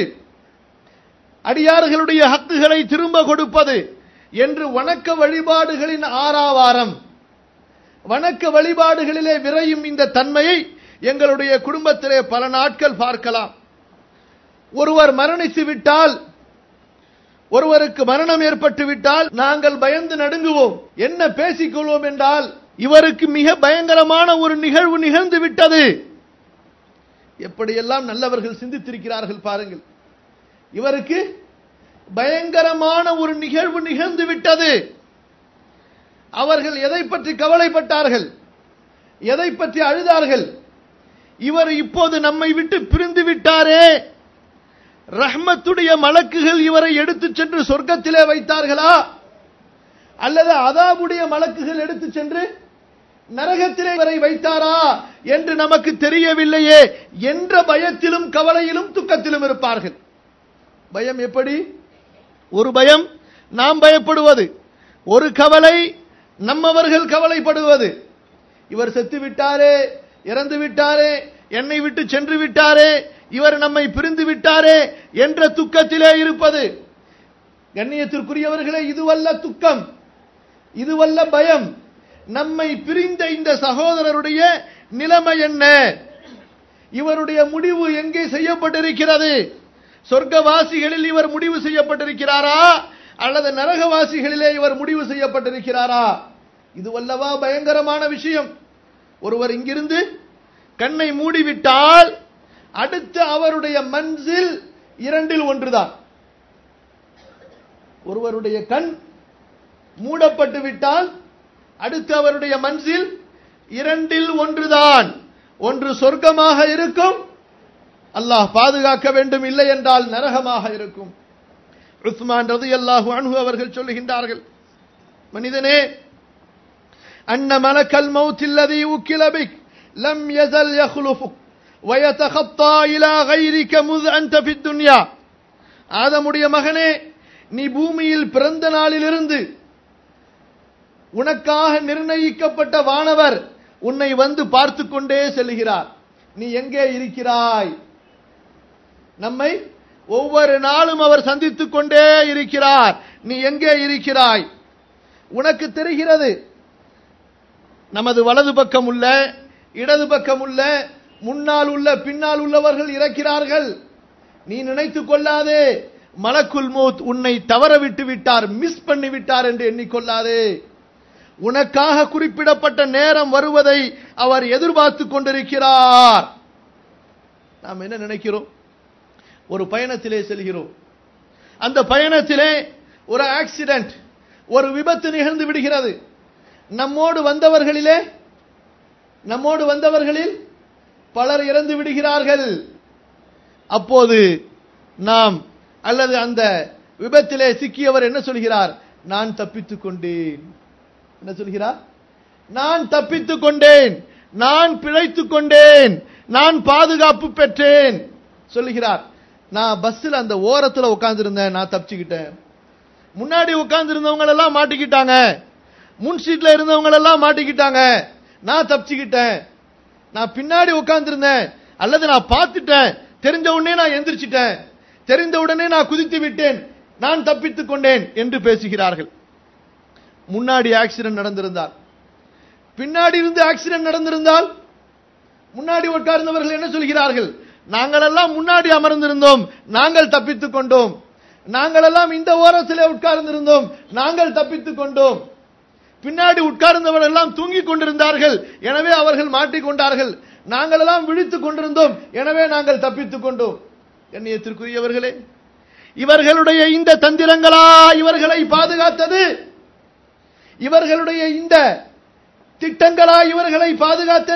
அடியார்களுடைய ஹக்குகளை திரும்ப கொடுப்பது என்று வணக்க வழிபாடுகளின் ஆறாவாரம் வணக்க வழிபாடுகளிலே விரையும் இந்த தன்மையை எங்களுடைய குடும்பத்திலே பல நாட்கள் பார்க்கலாம் ஒருவர் மரணித்து விட்டால் ஒருவருக்கு மரணம் ஏற்பட்டு விட்டால் நாங்கள் பயந்து நடுங்குவோம் என்ன பேசிக்கொள்வோம் என்றால் இவருக்கு மிக பயங்கரமான ஒரு நிகழ்வு நிகழ்ந்து விட்டது எப்படியெல்லாம் நல்லவர்கள் சிந்தித்திருக்கிறார்கள் பாருங்கள் இவருக்கு பயங்கரமான ஒரு நிகழ்வு நிகழ்ந்து விட்டது அவர்கள் எதை பற்றி கவலைப்பட்டார்கள் எதை பற்றி அழுதார்கள் இவர் இப்போது நம்மை விட்டு பிரிந்து விட்டாரே ரஹ்மத்துடைய மலக்குகள் இவரை எடுத்துச் சென்று சொர்க்கத்திலே வைத்தார்களா அல்லது அதாபுடைய மலக்குகள் எடுத்துச் சென்று நரகத்திலே இவரை வைத்தாரா என்று நமக்கு தெரியவில்லையே என்ற பயத்திலும் கவலையிலும் துக்கத்திலும் இருப்பார்கள் பயம் எப்படி ஒரு பயம் நாம் பயப்படுவது ஒரு கவலை நம்மவர்கள் கவலைப்படுவது இவர் செத்து விட்டாரே இறந்து விட்டாரே என்னை விட்டு சென்று விட்டாரே இவர் நம்மை பிரிந்து விட்டாரே என்ற துக்கத்திலே இருப்பது கண்ணியத்திற்குரியவர்களே இதுவல்ல துக்கம் இதுவல்ல பயம் நம்மை பிரிந்த இந்த சகோதரருடைய நிலைமை என்ன இவருடைய முடிவு எங்கே செய்யப்பட்டிருக்கிறது சொர்க்கவாசிகளில் இவர் முடிவு செய்யப்பட்டிருக்கிறாரா அல்லது நரகவாசிகளிலே இவர் முடிவு செய்யப்பட்டிருக்கிறாரா இது வல்லவா பயங்கரமான விஷயம் ஒருவர் இங்கிருந்து கண்ணை மூடிவிட்டால் அடுத்து அவருடைய மன்சில் இரண்டில் ஒன்றுதான் ஒருவருடைய கண் மூடப்பட்டு விட்டால் அடுத்து அவருடைய மன்சில் இரண்டில் ஒன்றுதான் ஒன்று சொர்க்கமாக இருக்கும் அல்லாஹ் பாதுகாக்க வேண்டும் இல்லை என்றால் நரகமாக இருக்கும் உஸ்மான் ரதி அல்லாஹு அன்ஹு அவர்கள் சொல்லுகின்றார்கள் மனிதனே அன்ன மலக்கல் மௌத்தில்லதி உக்கிலபிக் லம் யசல் யஹ்லுஃபுக் ويتخطى إلى غيرك مذ أنت في الدنيا ஆதமுடைய மகனே நீ பூமியில் பிறந்த நாளிலிருந்து உனக்காக நிர்ணயிக்கப்பட்ட வானவர் உன்னை வந்து பார்த்து கொண்டே செல்கிறார் நீ எங்கே இருக்கிறாய் நம்மை ஒவ்வொரு நாளும் அவர் சந்தித்துக் கொண்டே இருக்கிறார் நீ எங்கே இருக்கிறாய் உனக்கு தெரிகிறது நமது வலது பக்கம் உள்ள இடது பக்கம் உள்ள முன்னால் உள்ள பின்னால் உள்ளவர்கள் இறக்கிறார்கள் நீ நினைத்துக் கொள்ளாதே மலக்குல் மௌத் உன்னை தவற விட்டு விட்டார் மிஸ் பண்ணி விட்டார் என்று எண்ணிக்கொள்ளாதே உனக்காக குறிப்பிடப்பட்ட நேரம் வருவதை அவர் எதிர்பார்த்து கொண்டிருக்கிறார் நாம் என்ன நினைக்கிறோம் ஒரு பயணத்திலே செல்கிறோம் அந்த பயணத்திலே ஒரு ஆக்சிடென்ட் ஒரு விபத்து நிகழ்ந்து விடுகிறது நம்மோடு வந்தவர்களிலே நம்மோடு வந்தவர்களில் பலர் இறந்து விடுகிறார்கள் அப்போது நாம் அல்லது அந்த விபத்திலே சிக்கியவர் என்ன சொல்கிறார் நான் தப்பித்துக் கொண்டேன் என்ன சொல்கிறார் நான் தப்பித்துக் கொண்டேன் நான் பிழைத்துக் கொண்டேன் நான் பாதுகாப்பு பெற்றேன் சொல்லுகிறார் நான் பஸ்ஸில் அந்த ஓரத்தில் உட்கார்ந்திருந்தேன் நான் தப்பிச்சுக்கிட்டேன் முன்னாடி உட்கார்ந்து இருந்தவங்க எல்லாம் மாட்டிக்கிட்டாங்க முன் சீட்ல இருந்தவங்க எல்லாம் மாட்டிக்கிட்டாங்க நான் தப்பிச்சுக்கிட்டேன் நான் பின்னாடி உட்கார்ந்திருந்தேன் அல்லது நான் பார்த்துட்டேன் தெரிஞ்ச உடனே நான் எந்திரிச்சிட்டேன் தெரிந்த உடனே நான் குதித்து விட்டேன் நான் தப்பித்துக் கொண்டேன் என்று பேசுகிறார்கள் முன்னாடி ஆக்சிடென்ட் நடந்திருந்தால் பின்னாடி இருந்து ஆக்சிடென்ட் நடந்திருந்தால் முன்னாடி உட்கார்ந்தவர்கள் என்ன சொல்கிறார்கள் நாங்கள் எல்லாம் முன்னாடி அமர்ந்திருந்தோம் நாங்கள் தப்பித்துக் கொண்டோம் நாங்கள் எல்லாம் இந்த ஓரத்திலே உட்கார்ந்திருந்தோம் நாங்கள் தப்பித்துக் கொண்டோம் பின்னாடி உட்கார்ந்தவர் எல்லாம் தூங்கிக் கொண்டிருந்தார்கள் எனவே அவர்கள் மாட்டிக்கொண்டார்கள் நாங்கள் எல்லாம் விழித்துக் கொண்டிருந்தோம் எனவே நாங்கள் தப்பித்துக் கொண்டோம் கண்ணியத்திற்குரியவர்களே இவர்களுடைய இந்த தந்திரங்களா இவர்களை பாதுகாத்தது இவர்களுடைய இந்த திட்டங்களா இவர்களை பாதுகாத்தன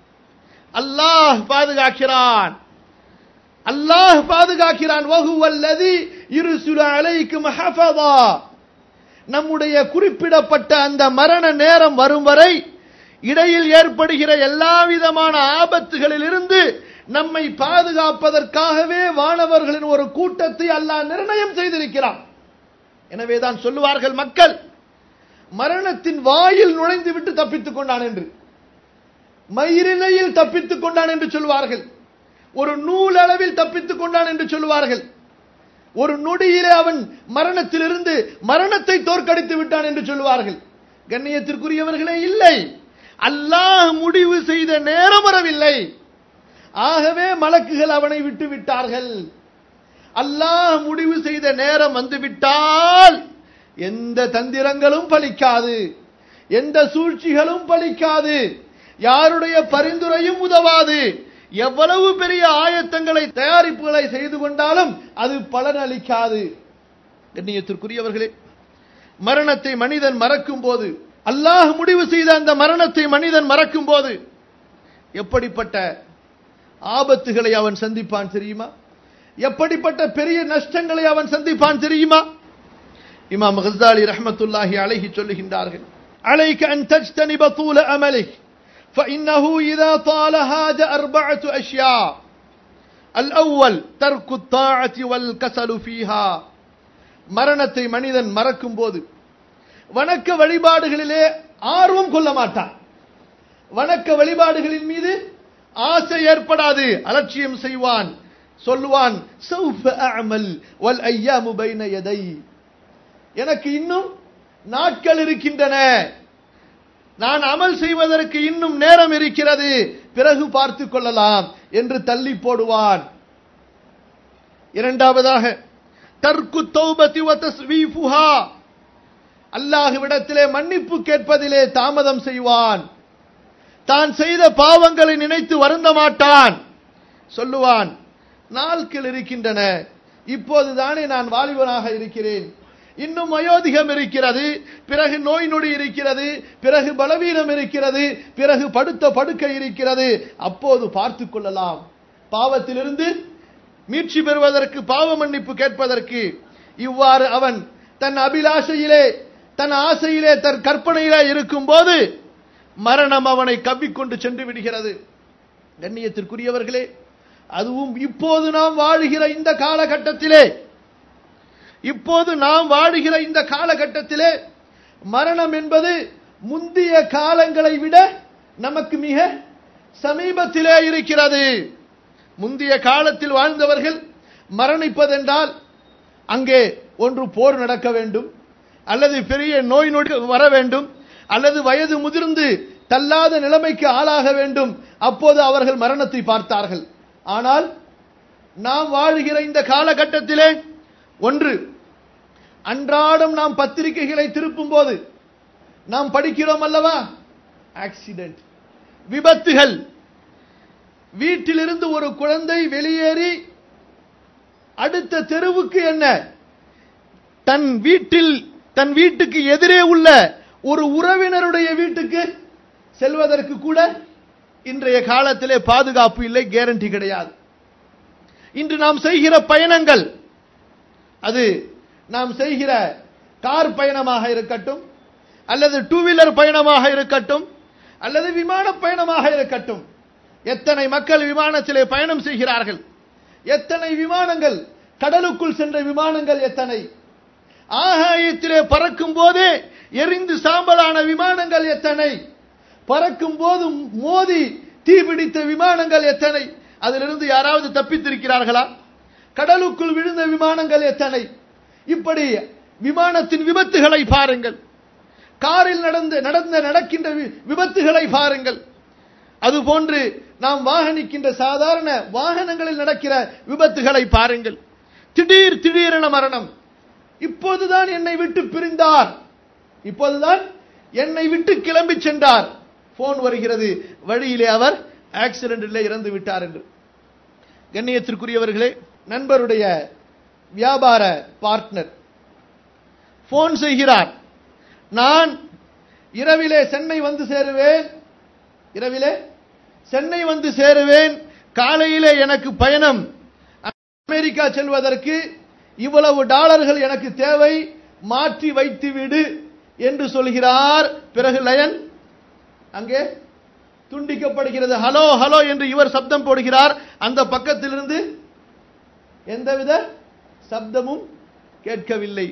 அல்லாஹ் பாதுகாக்கிறான் அல்லாஹ் பாதுகாக்கிறான் வகுவல்லதி இருசுல அலைக்கும் ஹஃபதா நம்முடைய குறிப்பிடப்பட்ட அந்த மரண நேரம் வரும் வரை இடையில் ஏற்படுகிற எல்லா விதமான ஆபத்துகளில் இருந்து நம்மை பாதுகாப்பதற்காகவே வானவர்களின் ஒரு கூட்டத்தை அல்லாஹ் நிர்ணயம் செய்திருக்கிறான் எனவேதான் சொல்லுவார்கள் மக்கள் மரணத்தின் வாயில் நுழைந்து விட்டு தப்பித்துக் கொண்டான் என்று மயிரிழையில் தப்பித்துக் கொண்டான் என்று சொல்வார்கள் ஒரு நூல் அளவில் தப்பித்துக் கொண்டான் என்று சொல்லுவார்கள் ஒரு நொடியிலே அவன் மரணத்திலிருந்து மரணத்தை தோற்கடித்து விட்டான் என்று சொல்லுவார்கள் கண்ணியத்திற்குரியவர்களே இல்லை அல்லாஹ் முடிவு செய்த நேரம் வரவில்லை ஆகவே மலக்குகள் அவனை விட்டு விட்டார்கள் அல்லாஹ் முடிவு செய்த நேரம் வந்துவிட்டால் எந்த தந்திரங்களும் பலிக்காது எந்த சூழ்ச்சிகளும் பலிக்காது யாருடைய பரிந்துரையும் உதவாது எவ்வளவு பெரிய ஆயத்தங்களை தயாரிப்புகளை செய்து கொண்டாலும் அது பலனளிக்காது கண்ணியத்திற்குரியவர்களே மரணத்தை மனிதன் மறக்கும் போது அல்லாஹ் முடிவு செய்த அந்த மரணத்தை மனிதன் மறக்கும் போது எப்படிப்பட்ட ஆபத்துகளை அவன் சந்திப்பான் தெரியுமா எப்படிப்பட்ட பெரிய நஷ்டங்களை அவன் சந்திப்பான் தெரியுமா இமாம் கஸ்தாலி ரஹமத்துல்லாஹி அலைஹி சொல்லுகின்றார்கள் عليك أن تجتنب طول أملك فإنه إذا طال هاج أربعة أشياء الأول ترك الطاعة والكسل فيها மரணத்தை மனிதன் மறக்கும் போது வணக்க வழிபாடுகளிலே ஆர்வம் கொள்ள மாட்டான் வணக்க வழிபாடுகளின் மீது ஆசை ஏற்படாது அலட்சியம் செய்வான் சொல்லுவான் சௌஃப அமல் வல் ஐயாமு பைன எதை எனக்கு இன்னும் நாட்கள் இருக்கின்றன நான் அமல் செய்வதற்கு இன்னும் நேரம் இருக்கிறது பிறகு பார்த்துக் கொள்ளலாம் என்று தள்ளி போடுவான் இரண்டாவதாக தர்க்கு தௌபதி வ தஸ்வீஃபுஹா அல்லாஹ்விடத்திலே மன்னிப்பு கேட்பதிலே தாமதம் செய்வான் தான் செய்த பாவங்களை நினைத்து வருந்த மாட்டான் சொல்லுவான் நாட்கள் இருக்கின்றன இப்போதுதானே நான் வாலிபனாக இருக்கிறேன் இன்னும் வயோதிகம் இருக்கிறது பிறகு நோய் நொடி இருக்கிறது பிறகு பலவீனம் இருக்கிறது பிறகு படுத்த படுக்கை இருக்கிறது அப்போது பார்த்துக் கொள்ளலாம் பாவத்திலிருந்து மீட்சி பெறுவதற்கு பாவ மன்னிப்பு கேட்பதற்கு இவ்வாறு அவன் தன் அபிலாஷையிலே தன் ஆசையிலே தன் கற்பனையிலே இருக்கும் போது மரணம் அவனை கவ்விக்கொண்டு சென்று விடுகிறது கண்ணியத்திற்குரியவர்களே அதுவும் இப்போது நாம் வாழுகிற இந்த காலகட்டத்திலே இப்போது நாம் வாழுகிற இந்த காலகட்டத்திலே மரணம் என்பது முந்திய காலங்களை விட நமக்கு மிக சமீபத்திலே இருக்கிறது முந்திய காலத்தில் வாழ்ந்தவர்கள் மரணிப்பதென்றால் அங்கே ஒன்று போர் நடக்க வேண்டும் அல்லது பெரிய நோய் நொடி வர வேண்டும் அல்லது வயது முதிர்ந்து தள்ளாத நிலைமைக்கு ஆளாக வேண்டும் அப்போது அவர்கள் மரணத்தை பார்த்தார்கள் ஆனால் நாம் வாழுகிற இந்த காலகட்டத்திலே ஒன்று அன்றாடம் நாம் பத்திரிகைகளை திருப்பும் போது நாம் படிக்கிறோம் அல்லவா ஆக்சிடென்ட் விபத்துகள் வீட்டிலிருந்து ஒரு குழந்தை வெளியேறி அடுத்த தெருவுக்கு என்ன தன் வீட்டில் தன் வீட்டுக்கு எதிரே உள்ள ஒரு உறவினருடைய வீட்டுக்கு செல்வதற்கு கூட இன்றைய காலத்திலே பாதுகாப்பு இல்லை கேரண்டி கிடையாது இன்று நாம் செய்கிற பயணங்கள் அது நாம் செய்கிற கார் பயணமாக இருக்கட்டும் அல்லது டூ வீலர் பயணமாக இருக்கட்டும் அல்லது விமான பயணமாக இருக்கட்டும் எத்தனை மக்கள் விமானத்திலே பயணம் செய்கிறார்கள் எத்தனை விமானங்கள் கடலுக்குள் சென்ற விமானங்கள் எத்தனை ஆகாயத்திலே பறக்கும் போதே எரிந்து சாம்பலான விமானங்கள் எத்தனை பறக்கும் போதும் மோதி தீபிடித்த விமானங்கள் எத்தனை அதிலிருந்து யாராவது தப்பித்திருக்கிறார்களா கடலுக்குள் விழுந்த விமானங்கள் எத்தனை இப்படி விமானத்தின் விபத்துகளை பாருங்கள் காரில் நடந்த நடந்த நடக்கின்ற விபத்துகளை பாருங்கள் அதுபோன்று நாம் வாகனிக்கின்ற சாதாரண வாகனங்களில் நடக்கிற விபத்துகளை பாருங்கள் திடீர் திடீரென மரணம் இப்போதுதான் என்னை விட்டு பிரிந்தார் இப்போதுதான் என்னை விட்டு கிளம்பி சென்றார் போன் வருகிறது வழியிலே அவர் ஆக்சிடென்டில் இறந்து விட்டார் என்று கண்ணியத்திற்குரியவர்களே நண்பருடைய வியாபார பார்ட்னர் போன் செய்கிறார் நான் இரவிலே சென்னை வந்து சேருவேன் இரவிலே சென்னை வந்து சேருவேன் காலையிலே எனக்கு பயணம் அமெரிக்கா செல்வதற்கு இவ்வளவு டாலர்கள் எனக்கு தேவை மாற்றி வைத்து விடு என்று சொல்கிறார் பிறகு லயன் அங்கே துண்டிக்கப்படுகிறது ஹலோ ஹலோ என்று இவர் சப்தம் போடுகிறார் அந்த பக்கத்திலிருந்து எந்தவித சப்தமும் கேட்கவில்லை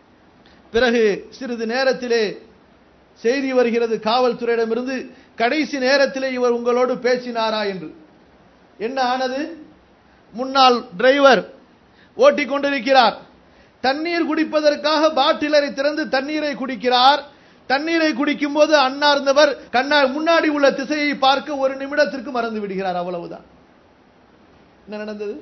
பிறகு சிறிது நேரத்திலே செய்தி வருகிறது காவல்துறையிடமிருந்து கடைசி நேரத்திலே இவர் உங்களோடு பேசினாரா என்று என்ன ஆனது முன்னாள் டிரைவர் ஓட்டிக் கொண்டிருக்கிறார் தண்ணீர் குடிப்பதற்காக பாட்டிலரை திறந்து தண்ணீரை குடிக்கிறார் தண்ணீரை குடிக்கும் போது அன்னார்ந்தவர் கண்ணா முன்னாடி உள்ள திசையை பார்க்க ஒரு நிமிடத்திற்கு மறந்து விடுகிறார் அவ்வளவுதான் என்ன நடந்தது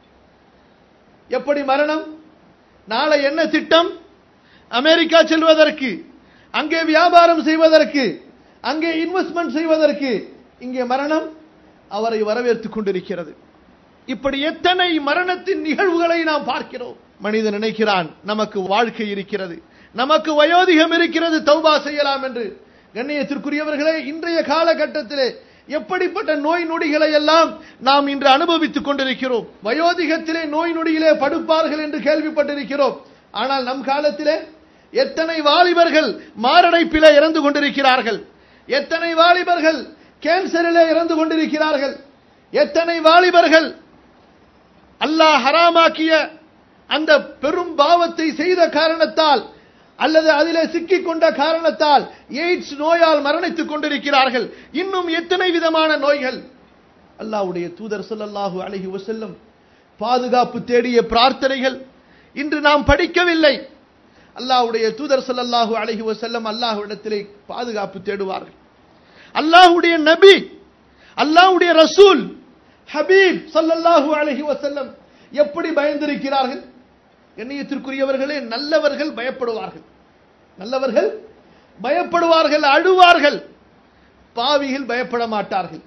எப்படி மரணம் நாளை என்ன திட்டம் அமெரிக்கா செல்வதற்கு அங்கே வியாபாரம் செய்வதற்கு அங்கே இன்வெஸ்ட்மெண்ட் செய்வதற்கு இங்கே மரணம் அவரை வரவேற்றுக் கொண்டிருக்கிறது இப்படி எத்தனை மரணத்தின் நிகழ்வுகளை நாம் பார்க்கிறோம் மனிதன் நினைக்கிறான் நமக்கு வாழ்க்கை இருக்கிறது நமக்கு வயோதிகம் இருக்கிறது தௌபா செய்யலாம் என்று கண்ணியத்திற்குரியவர்களே இன்றைய காலகட்டத்திலே எப்படிப்பட்ட நோய் நொடிகளை எல்லாம் நாம் இன்று அனுபவித்துக் கொண்டிருக்கிறோம் வயோதிகத்திலே நோய் நொடியிலே படுப்பார்கள் என்று கேள்விப்பட்டிருக்கிறோம் ஆனால் நம் காலத்திலே எத்தனை வாலிபர்கள் மாரடைப்பிலே இறந்து கொண்டிருக்கிறார்கள் எத்தனை வாலிபர்கள் கேன்சரிலே இறந்து கொண்டிருக்கிறார்கள் எத்தனை வாலிபர்கள் அல்லாஹ் ஹராமாக்கிய அந்த பெரும் பாவத்தை செய்த காரணத்தால் அல்லது அதிலே சிக்கிக் கொண்ட காரணத்தால் எய்ட்ஸ் நோயால் மரணித்துக் கொண்டிருக்கிறார்கள் இன்னும் எத்தனை விதமான நோய்கள் அல்லாஹ்வுடைய தூதர் ஸல்லல்லாஹு அலைஹி வஸல்லம் பாதுகாப்பு தேடிய பிரார்த்தனைகள் இன்று நாம் படிக்கவில்லை அல்லாஹ்வுடைய தூதர் ஸல்லல்லாஹு அலைஹி வஸல்லம் அல்லாஹ்விடத்திலே பாதுகாப்பு தேடுவார்கள் அல்லாஹ்வுடைய நபி அல்லாஹ்வுடைய ரசூல் ஹபீப் ஸல்லல்லாஹு அலைஹி வஸல்லம் எப்படி பயந்திருக்கிறார்கள் கண்ணியத்திற்குரியவர்களே நல்லவர்கள் பயப்படுவார்கள் நல்லவர்கள் பயப்படுவார்கள் அழுவார்கள் பாவிகள் பயப்பட மாட்டார்கள்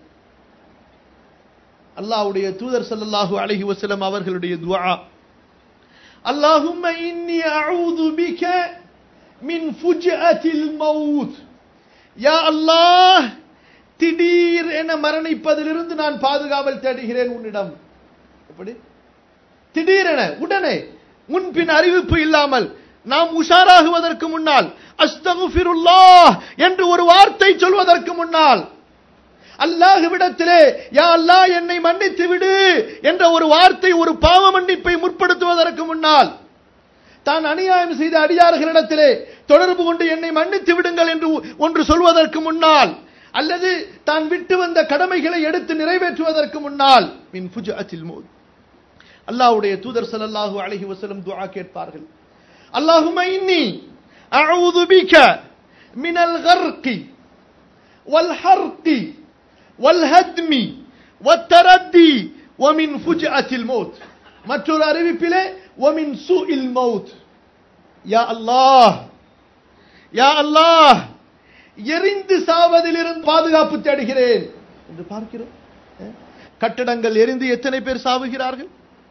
அல்லாஹ்வுடைய தூதர் ஸல்லல்லாஹு அலைஹி வஸல்லம் அவர்களுடைய துஆ அல்லாஹும்ம இன்னி அஊது பிக மின் ஃபுஜஅத்தில் மவுத் யா அல்லாஹ் திடீர் என மரணிப்பதிலிருந்து நான் பாதுகாவல் தேடுகிறேன் உன்னிடம் எப்படி திடீரென உடனே முன்பின் அறிவிப்பு இல்லாமல் நாம் உஷாராகுவதற்கு முன்னால் அஸ்தகுஃபிருல்லாஹ் என்று ஒரு வார்த்தை சொல்வதற்கு முன்னால் அல்லாஹ்விடத்திலே யா அல்லாஹ் என்னை மன்னித்து விடு என்ற ஒரு வார்த்தை ஒரு பாவ மன்னிப்பை முற்படுத்துவதற்கு முன்னால் தான் அநியாயம் செய்த அடியார்களிடத்திலே தொடர்பு கொண்டு என்னை மன்னித்து விடுங்கள் என்று ஒன்று சொல்வதற்கு முன்னால் அல்லது தான் விட்டு வந்த கடமைகளை எடுத்து நிறைவேற்றுவதற்கு முன்னால் மின் ஃபுஜஅத்தில் மௌத் அல்லாஹ்வுடைய தூதர் ஸல்லல்லாஹு அலைஹி வஸல்லம் துஆ கேட்பார்கள் அல்லாஹும்ம இன்னி அஊது பிக மினல் கர்கி வல் ஹர்கி வல் ஹத்மி வத்தரத்தி ومن فجأة الموت மற்றொரு அறிவிப்பிலே ومن سوء الموت யா அல்லாஹ் யா அல்லாஹ் எரிந்து சாவதிலிருந்து பாதுகாப்பு தேடுகிறேன் என்று பார்க்கிறோம் அஹ், கட்டடங்கள் எரிந்து எத்தனை பேர் சாவுகிறார்கள்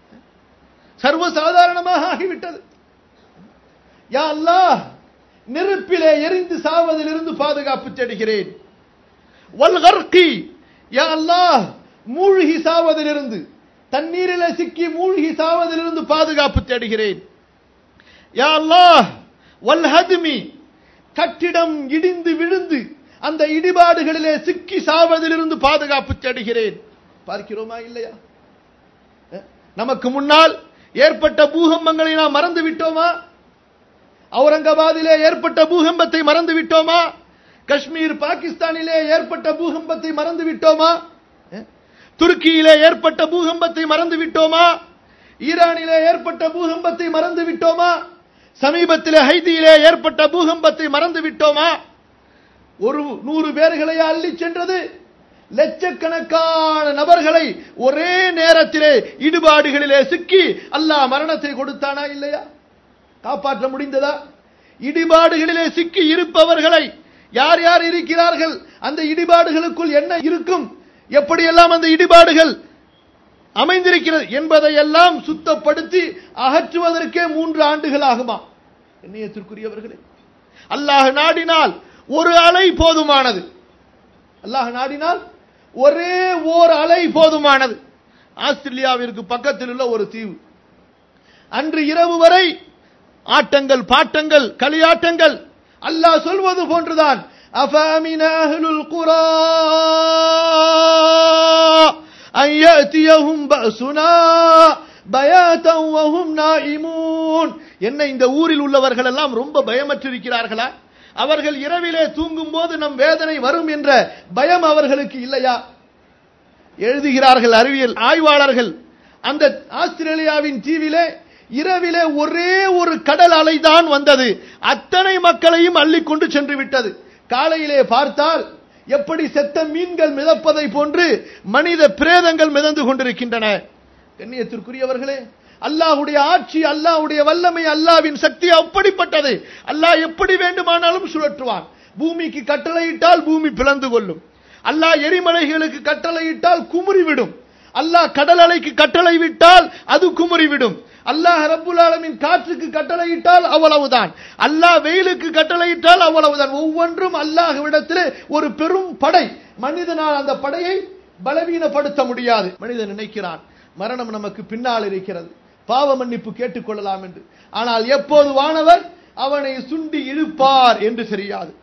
சர்வ சாதாரணமாக ஆகிவிட்டது யா அல்லாஹ் நெருப்பிலே எரிந்து சாவதிலிருந்து பாதுகாப்பு தேடுகிறேன் வல்கர்கி யா அல்லாஹ் மூழ்கி சாவதிலிருந்து தண்ணீரிலே சிக்கி மூழ்கி சாவதிலிருந்து பாதுகாப்பு தேடுகிறேன் யா அல்லாஹ் வல்ஹத்மி கட்டிடம் இடிந்து விழுந்து அந்த இடிபாடுகளிலே சிக்கி சாவதிலிருந்து பாதுகாப்பு தேடுகிறேன் பார்க்கிறோமா இல்லையா அஹ், நமக்கு முன்னால் ஏற்பட்ட பூகம்பங்களை நாம் மறந்து விட்டோமா அவுரங்காபாதிலே ஏற்பட்ட பூகம்பத்தை மறந்து விட்டோமா காஷ்மீர் பாகிஸ்தானிலே ஏற்பட்ட பூகம்பத்தை மறந்து விட்டோமா அஹ், துருக்கியிலே ஏற்பட்ட பூகம்பத்தை மறந்து விட்டோமா ஈரானிலே ஏற்பட்ட பூகம்பத்தை மறந்து விட்டோமா சமீபத்திலே ஹைதியிலே ஏற்பட்ட பூகம்பத்தை மறந்து விட்டோமா ஒரு நூறு பேர்களை அள்ளி சென்றது லட்சக்கணக்கான நபர்களை ஒரே நேரத்திலே இடுபாடுகளிலே சிக்கி அல்லாஹ் மரணத்தை கொடுத்தானா இல்லையா காப்பாற்ற முடிந்ததா இடிபாடுகளிலே சிக்கி இருப்பவர்களை யார் யார் இருக்கிறார்கள் அந்த இடிபாடுகளுக்குள் என்ன இருக்கும் எப்படியெல்லாம் அந்த இடிபாடுகள் அமைந்திருக்கிறது என்பதை எல்லாம் சுத்தப்படுத்தி அகற்றுவதற்கே மூன்று ஆண்டுகள் ஆகுமா என்னையத்திற்குரியவர்களே அல்லாஹ் நாடினால் ஒரு அலை போதுமானது அல்லாஹ் நாடினால் ஒரே ஓர் அலை போதுமானது ஆஸ்திரேலியாவிற்கு பக்கத்தில் உள்ள ஒரு தீவு அன்று இரவு வரை ஆட்டங்கள் பாட்டங்கள் களியாட்டங்கள் அல்லாஹ் சொல்வது போன்றுதான் அஃபமின அஹ்லுல் குரா அன் யஅதியஹும் பஅசுனா பயாதன் வஹும் நாயிமூன் என்ன இந்த ஊரில் உள்ளவர்கள் எல்லாம் ரொம்ப பயமற்றிருக்கிறார்களா அவர்கள் இரவிலே தூங்கும் போது நம் வேதனை வரும் என்ற பயம் அவர்களுக்கு இல்லையா எழுதுகிறார்கள் அறிவியல் ஆய்வாளர்கள் அந்த ஆஸ்திரேலியாவின் தீவிலே இரவிலே ஒரே ஒரு கடல் அலைதான் வந்தது அத்தனை மக்களையும் அள்ளிக்கொண்டு சென்று விட்டது காலையிலே பார்த்தால் எப்படி செத்த மீன்கள் மிதப்பதை போன்று மனித பிரேதங்கள் மிதந்து கொண்டிருக்கின்றன கண்ணியத்திற்குரியவர்களே அல்லாஹ்வுடைய ஆட்சி அல்லாஹ்வுடைய வல்லமை அல்லாஹ்வின் சக்தி அப்படிப்பட்டது அல்லாஹ் எப்படி வேண்டுமானாலும் சுழற்றுவான் பூமிக்கு கட்டளையிட்டால் பூமி பிளந்து கொள்ளும் அல்லாஹ் எரிமலைகளுக்கு கட்டளையிட்டால் குமுறி விடும் அல்லாஹ் கடல் அலைக்கு கட்டளை விட்டால் அது குமுறி விடும் அல்லாஹ் ரப்புல் ஆலமின் காற்றுக்கு கட்டளையிட்டால் அவ்வளவுதான் அல்லாஹ் வெயிலுக்கு கட்டளையிட்டால் அவ்வளவுதான் ஒவ்வொன்றும் அல்லாஹ்விடத்திலே ஒரு பெரும் படை மனிதனால் அந்த படையை பலவீனப்படுத்த முடியாது மனிதன் நினைக்கிறான் மரணம் நமக்கு பின்னால் இருக்கிறது பாவ மன்னிப்பு கேட்டுக்கொள்ளலாம் என்று ஆனால் எப்போது வானவர் அவனை சுண்டி இழுப்பார் என்று தெரியாது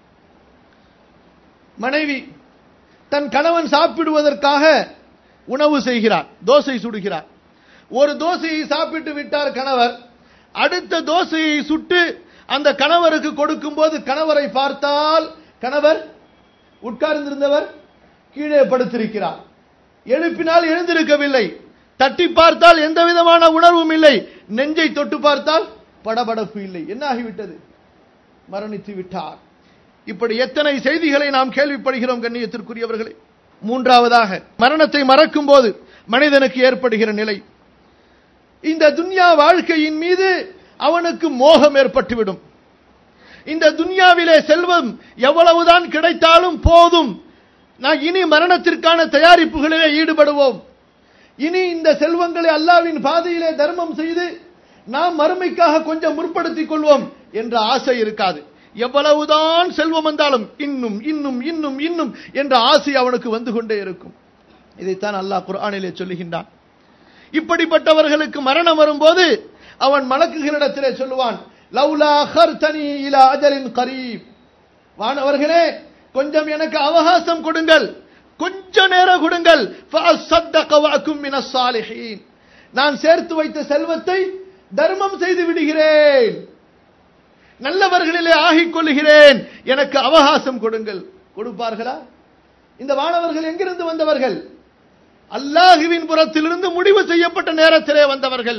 மனைவி தன் கணவன் சாப்பிடுவதற்காக உணவு செய்கிறார் தோசை சுடுகிறார் ஒரு தோசையை சாப்பிட்டு விட்டார் கணவர் அடுத்த தோசையை சுட்டு அந்த கணவருக்கு கொடுக்கும் போது கணவரை பார்த்தால் கணவர் உட்கார்ந்திருந்தவர் கீழே படுத்திருக்கிறார் எழுப்பினால் எழுந்திருக்கவில்லை தட்டி பார்த்தால் எந்த விதமான உணர்வும் இல்லை நெஞ்சை தொட்டு பார்த்தால் படபடப்பு இல்லை என்ன ஆகிவிட்டது மரணித்து விட்டார் இப்படி எத்தனை செய்திகளை நாம் கேள்விப்படுகிறோம் கண்ணியத்திற்குரியவர்களே மூன்றாவதாக மரணத்தை மறக்கும் போது மனிதனுக்கு ஏற்படுகிற நிலை இந்த துன்யா வாழ்க்கையின் மீது அவனுக்கு மோகம் ஏற்பட்டுவிடும் இந்த துன்யாவிலே செல்வம் எவ்வளவுதான் கிடைத்தாலும் போதும் நான் இனி மரணத்திற்கான தயாரிப்புகளிலே ஈடுபடுவோம் இனி இந்த செல்வங்களை அல்லாவின் பாதையிலே தர்மம் செய்து நாம் மறுமைக்காக கொஞ்சம் முற்படுத்திக் கொள்வோம் என்ற ஆசை இருக்காது எவ்வளவுதான் செல்வம் வந்தாலும் இன்னும் இன்னும் இன்னும் இன்னும் என்ற ஆசை அவனுக்கு வந்து கொண்டே இருக்கும் இதைத்தான் அல்லாஹ் குர்ஆனிலே சொல்லுகின்றான் இப்படிப்பட்டவர்களுக்கு மரணம் வரும்போது அவன் மலக்குகளிடத்திலே சொல்லுவான் லவ்லா ஹர்தனி இலா அஜலின் கரீப் வானவர்களே கொஞ்சம் எனக்கு அவகாசம் கொடுங்கள் கொஞ்ச நேரம் கொடுங்கள் ஃபஅஸ்ஸத்தக வஅகும் மினஸ் சாலிஹீன் நான் சேர்த்து வைத்த செல்வத்தை தர்மம் செய்து விடுகிறேன் நல்லவர்களிலே ஆகிக் கொள்கிறேன் எனக்கு அவகாசம் கொடுங்கள் கொடுப்பார்களா இந்த வானவர்கள் எங்கிருந்து வந்தவர்கள் அல்லாஹுவின் புறத்திலிருந்து முடிவு செய்யப்பட்ட நேரத்திலே வந்தவர்கள்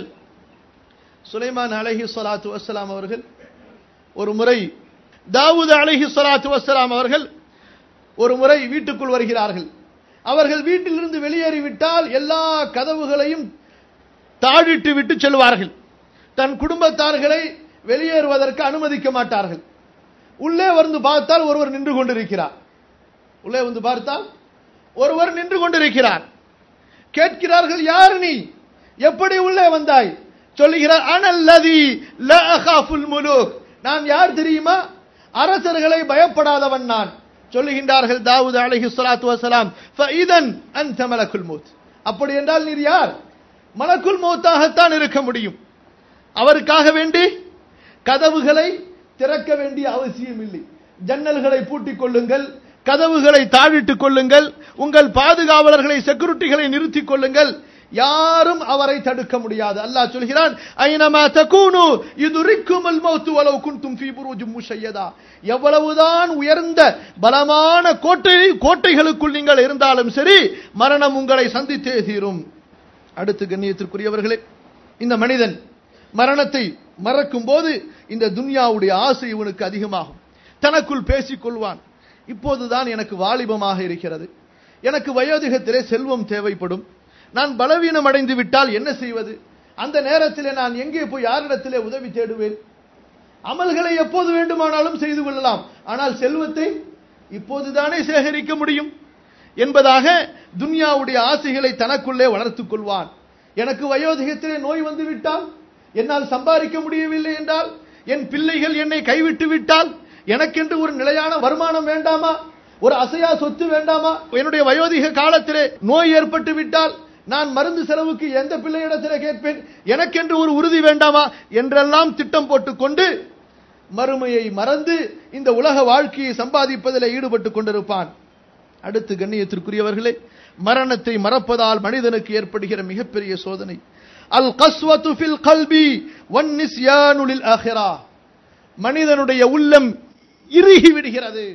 சுலைமான் அலைஹி ஸலாத்து வஸ்ஸலாம் அவர்கள் ஒரு முறை தாவூத் அலைஹி ஸலாத்து வஸ்ஸலாம் அவர்கள் ஒரு முறை வீட்டுக்குள் வருகிறார்கள் அவர்கள் வீட்டிலிருந்து வெளியேறிவிட்டால் எல்லா கதவுகளையும் தாழிட்டு விட்டு செல்வார்கள் தன் குடும்பத்தார்களை வெளியேறுவதற்கு அனுமதிக்க மாட்டார்கள் உள்ளே வந்து பார்த்தால் ஒருவர் நின்று கொண்டிருக்கிறார் உள்ளே வந்து பார்த்தால் ஒருவர் நின்று கொண்டிருக்கிறார் கேட்கிறார்கள் யார் நீ எப்படி உள்ளே வந்தாய் சொல்லுகிறார் அனல்லதி லா அகாஃபுல் முலூக் நான் யார் தெரியுமா அரசர்களை பயப்படாதவன் நான் சொல்லுகின்றார்கள் தாவூத் அலைஹி ஸலாத்து வஸலாம் ஃபஇதன் அன்த மலக்குல் மௌத் அப்படி என்றால் நீர் யார் மலக்குல் மௌத்தாகத்தான் இருக்க முடியும் அவருக்காக வேண்டி கதவுகளை திறக்க வேண்டிய அவசியம் இல்லை ஜன்னல்களை பூட்டிக் கொள்ளுங்கள் கதவுகளை தாழிட்டுக் கொள்ளுங்கள் உங்கள் பாதுகாவலர்களை செக்யூரிட்டிகளை நிறுத்திக் கொள்ளுங்கள் யாரும் அவரை தடுக்க முடியாது அல்லாஹ் சொல்கிறான் ஐனமா தகூனு இதுரிக்குமல் மௌத்து வலவு குன்தும் ஃபீ புரூஜும் முஷையதா எவ்வளவுதான் உயர்ந்த பலமான கோட்டை கோட்டைகளுக்குள் நீங்கள் இருந்தாலும் சரி மரணம் உங்களை சந்தித்தே தீரும் அடுத்து கண்ணியத்திற்குரியவர்களே இந்த மனிதன் மரணத்தை மறக்கும் போது இந்த துன்யாவுடைய ஆசை இவனுக்கு அதிகமாகும் தனக்குள் பேசிக் கொள்வான் இப்போதுதான் எனக்கு வாலிபமாக இருக்கிறது எனக்கு வயோதிகத்திலே செல்வம் தேவைப்படும் நான் பலவீனம் அடைந்து விட்டால் என்ன செய்வது அந்த நேரத்திலே நான் எங்கே போய் யாரிடத்திலே உதவி தேடுவேன் அமல்களை எப்போது வேண்டுமானாலும் செய்து கொள்ளலாம் ஆனால் செல்வத்தை இப்போதுதானே சேகரிக்க முடியும் என்பதாக துன்யாவுடைய ஆசைகளை தனக்குள்ளே வளர்த்துக் கொள்வான் எனக்கு வயோதிகத்திலே நோய் வந்து விட்டால் என்னால் சம்பாதிக்க முடியவில்லை என்றால் என் பிள்ளைகள் என்னை கைவிட்டு விட்டால் எனக்கென்று ஒரு நிலையான வருமானம் வேண்டாமா ஒரு அசையா சொத்து வேண்டாமா என்னுடைய வயோதிக காலத்திலே நோய் ஏற்பட்டு விட்டால் நான் மருந்து செலவுக்கு எந்த பிள்ளையிடத்திலே கேட்பேன் எனக்கென்று ஒரு உறுதி வேண்டாமா என்றெல்லாம் திட்டம் போட்டுக்கொண்டு மறுமையை மறந்து இந்த உலக வாழ்க்கையை சம்பாதிப்பதில் ஈடுபட்டுக் கொண்டிருப்பான் அடுத்து கண்ணியத்திற்குரியவர்களே மரணத்தை மறப்பதால் மனிதனுக்கு ஏற்படுகிற மிகப்பெரிய சோதனை அல் கஸ்வத்து ஃபில் கல்பி ஒன் நிஸ்யானுலில் ஆஹிரா மனிதனுடைய உள்ளம் இறுகி விடுகிறது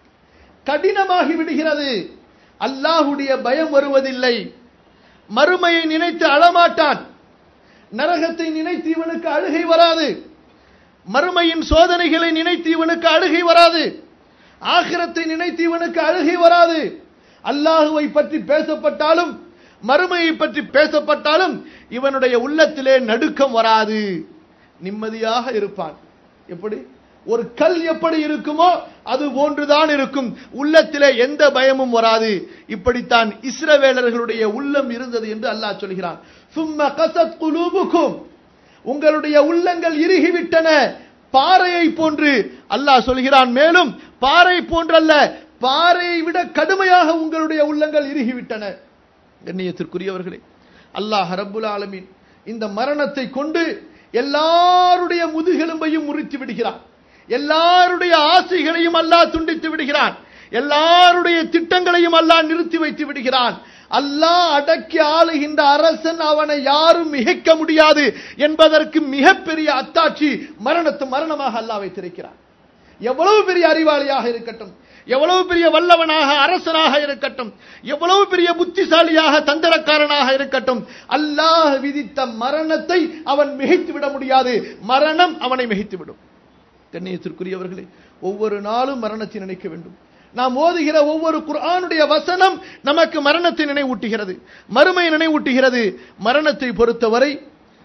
கடினமாகி விடுகிறது அல்லாஹுடைய பயம் வருவதில்லை மறுமையை நினைத்து அழமாட்டான் நரகத்தை நினைத்து இவனுக்கு அழுகை வராது மறுமையின் சோதனைகளை நினைத்து இவனுக்கு அழுகை வராது ஆகிரத்தை நினைத்து இவனுக்கு அழுகை வராது அல்லாஹுவை பற்றி பேசப்பட்டாலும் மறுமையை பற்றி பேசப்பட்டாலும் இவனுடைய உள்ளத்திலே நடுக்கம் வராது நிம்மதியாக இருப்பான் எப்படி ஒரு கல் எப்படி இருக்குமோ அது போன்றுதான் இருக்கும் உள்ளத்திலே எந்த பயமும் வராது இப்படித்தான் இஸ்ரவேலர்களுடைய உள்ளம் இருந்தது என்று அல்லாஹ் சொல்கிறான் சும்ம கசத் குலூபுக்கும் உங்களுடைய உள்ளங்கள் இறுகிவிட்டன பாறையை போன்று அல்லாஹ் சொல்கிறான் மேலும் பாறை போன்றல்ல பாறையை விட கடுமையாக உங்களுடைய உள்ளங்கள் இறுகிவிட்டன கண்ணியத்திற்குரியவர்களே அல்லாஹ் ரப்புல் ஆலமீன் இந்த மரணத்தை கொண்டு எல்லாருடைய முதுகெலும்பையும் முறித்து விடுகிறான் எல்லாருடைய ஆசைகளையும் அல்லாஹ் துண்டித்து விடுகிறான் எல்லாருடைய திட்டங்களையும் அல்லாஹ் நிறுத்தி வைத்து விடுகிறான் அல்லாஹ் அடக்கி ஆளுகின்ற அரசன் அவனை யாரும் மிகைக்க முடியாது என்பதற்கு மிகப்பெரிய அத்தாட்சி மரணத்து மரணமாக அல்லாஹ் வைத்திருக்கிறான் எவ்வளவு பெரிய அறிவாளியாக இருக்கட்டும் எவ்வளவு பெரிய வல்லவனாக அரசனாக இருக்கட்டும் எவ்வளவு பெரிய புத்திசாலியாக தந்திரக்காரனாக இருக்கட்டும் அல்லாஹ் விதித்த மரணத்தை அவன் மிகைத்து விட முடியாது மரணம் அவனை மிகைத்து விடும் கண்ணியத்திற்குரியவர்களே ஒவ்வொரு நாளும் மரணத்தை நினைக்க வேண்டும் நாம் ஓதுகிற ஒவ்வொரு குர்ஆனுடைய வசனம் நமக்கு மரணத்தை நினைவூட்டுகிறது மறுமை நினைவூட்டுகிறது மரணத்தை பொறுத்தவரை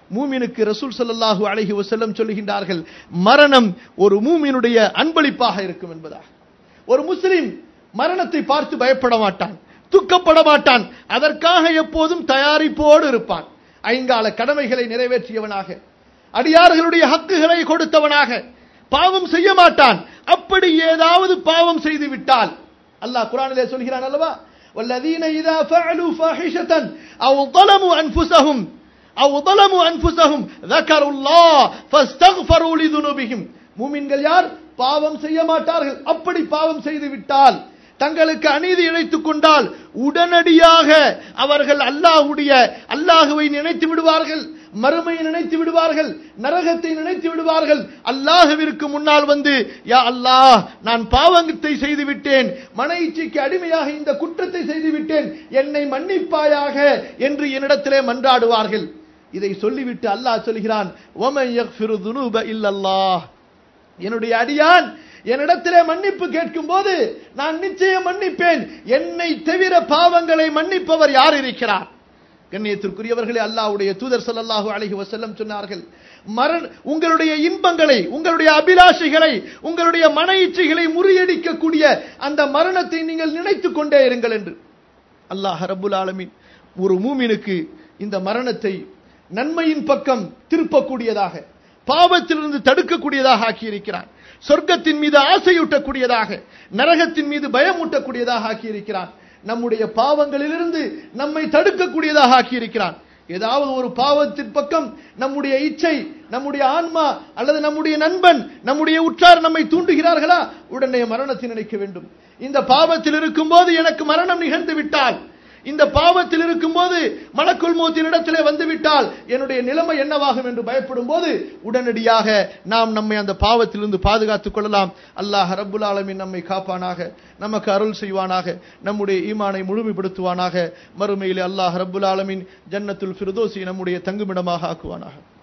மூமினுக்கு ரசூல் ஸல்லல்லாஹு அலைஹி வஸல்லம் சொல்லுகின்றார்கள் மரணம் ஒரு மூமினுடைய அன்பளிப்பாக இருக்கும் என்பதாக ஒரு முஸ்லிம் மரணத்தை பார்த்து பயப்பட மாட்டான் துக்கப்பட மாட்டான் அதற்காக எப்போதும் தயாரிப்போடு இருப்பான் ஐங்கால கடமைகளை நிறைவேற்றியவனாக அடியார்களுடைய ஹக்குகளை கொடுத்தவனாக பாவம் செய்ய மாட்டான் அப்படி ஏதாவது பாவம் செய்து விட்டால் அல்லாஹ் குரானிலே சொல்கிறான் அல்லவா والذين إذا فعلوا فاحشة أو ظلموا أنفسهم أو ظلموا أنفسهم ذكروا الله فاستغفروا لذنوبهم மூமின்கள் யார் பாவம் செய்ய மாட்டார்கள் அப்படி பாவம் செய்து விட்டால் தங்களுக்கு அநீதி இழைத்துக் கொண்டால் உடனடியாக அவர்கள் அல்லாஹுடைய அல்லாஹுவை நினைத்து விடுவார்கள் மறுமையை நினைத்து விடுவார்கள் நரகத்தை நினைத்து விடுவார்கள் அல்லாஹுவிற்கு முன்னால் வந்து யா அல்லாஹ் நான் பாவத்தை செய்து விட்டேன் மன இச்சைக்கு அடிமையாக இந்த குற்றத்தை செய்து விட்டேன் என்னை மன்னிப்பாயாக என்று என்னிடத்திலே மன்றாடுவார்கள் இதை சொல்லிவிட்டு அல்லாஹ் சொல்கிறான் ஒமன் யக்ஃபிரு துனூப இல்லல்லாஹ் என்னுடைய அடியான் என்னிடத்திலே மன்னிப்பு கேட்கும் போது நான் நிச்சயம் மன்னிப்பேன் என்னை தவிர பாவங்களை மன்னிப்பவர் யார் இருக்கிறார் கண்ணியத்திற்குரியவர்களே அல்லாஹ்வுடைய தூதர் ஸல்லல்லாஹு அலைஹி வஸல்லம் சொன்னார்கள் மரண உங்களுடைய இன்பங்களை உங்களுடைய அபிலாஷைகளை உங்களுடைய மன இச்சைகளை முறியடிக்கக்கூடிய அந்த மரணத்தை நீங்கள் நினைத்துக் கொண்டே இருங்கள் என்று அல்லாஹ் ரப்புல் ஆலமீன் ஒரு மூமினுக்கு இந்த மரணத்தை நன்மையின் பக்கம் திருப்பக்கூடியதாக பாவத்திலிருந்து தடுக்கக்கூடியதாக ஆக்கியிருக்கிறான் சொர்க்கத்தின் மீது ஆசையூட்டக்கூடியதாக நரகத்தின் மீது பயமூட்டக்கூடியதாக ஆக்கியிருக்கிறான் நம்முடைய பாவங்களிலிருந்து நம்மை தடுக்கக்கூடியதாக ஆக்கியிருக்கிறான் ஏதாவது ஒரு பாவத்தின் பக்கம் நம்முடைய இச்சை நம்முடைய ஆன்மா அல்லது நம்முடைய நண்பன் நம்முடைய உற்றார் நம்மை தூண்டுகிறார்களா உடனே மரணத்தை நினைக்க வேண்டும் இந்த பாவத்தில் இருக்கும்போது எனக்கு மரணம் நிகழ்ந்து விட்டால் இந்த பாவத்தில் இருக்கும்போது மலக்குள் மோத்தின் இடத்திலே வந்துவிட்டால் என்னுடைய நிலைமை என்னவாகும் என்று பயப்படும் போது உடனடியாக நாம் நம்மை அந்த பாவத்திலிருந்து பாதுகாத்துக் கொள்ளலாம் அல்லாஹ் ரப்புல் ஆலமீன் நம்மை காப்பானாக நமக்கு அருள் செய்வானாக நம்முடைய ஈமானை முழுமைப்படுத்துவானாக மறுமையிலே அல்லாஹ் ரப்புல் ஆலமீன் ஜன்னத்துல் ஃபிர்தோசி நம்முடைய தங்குமிடமாக ஆக்குவானாக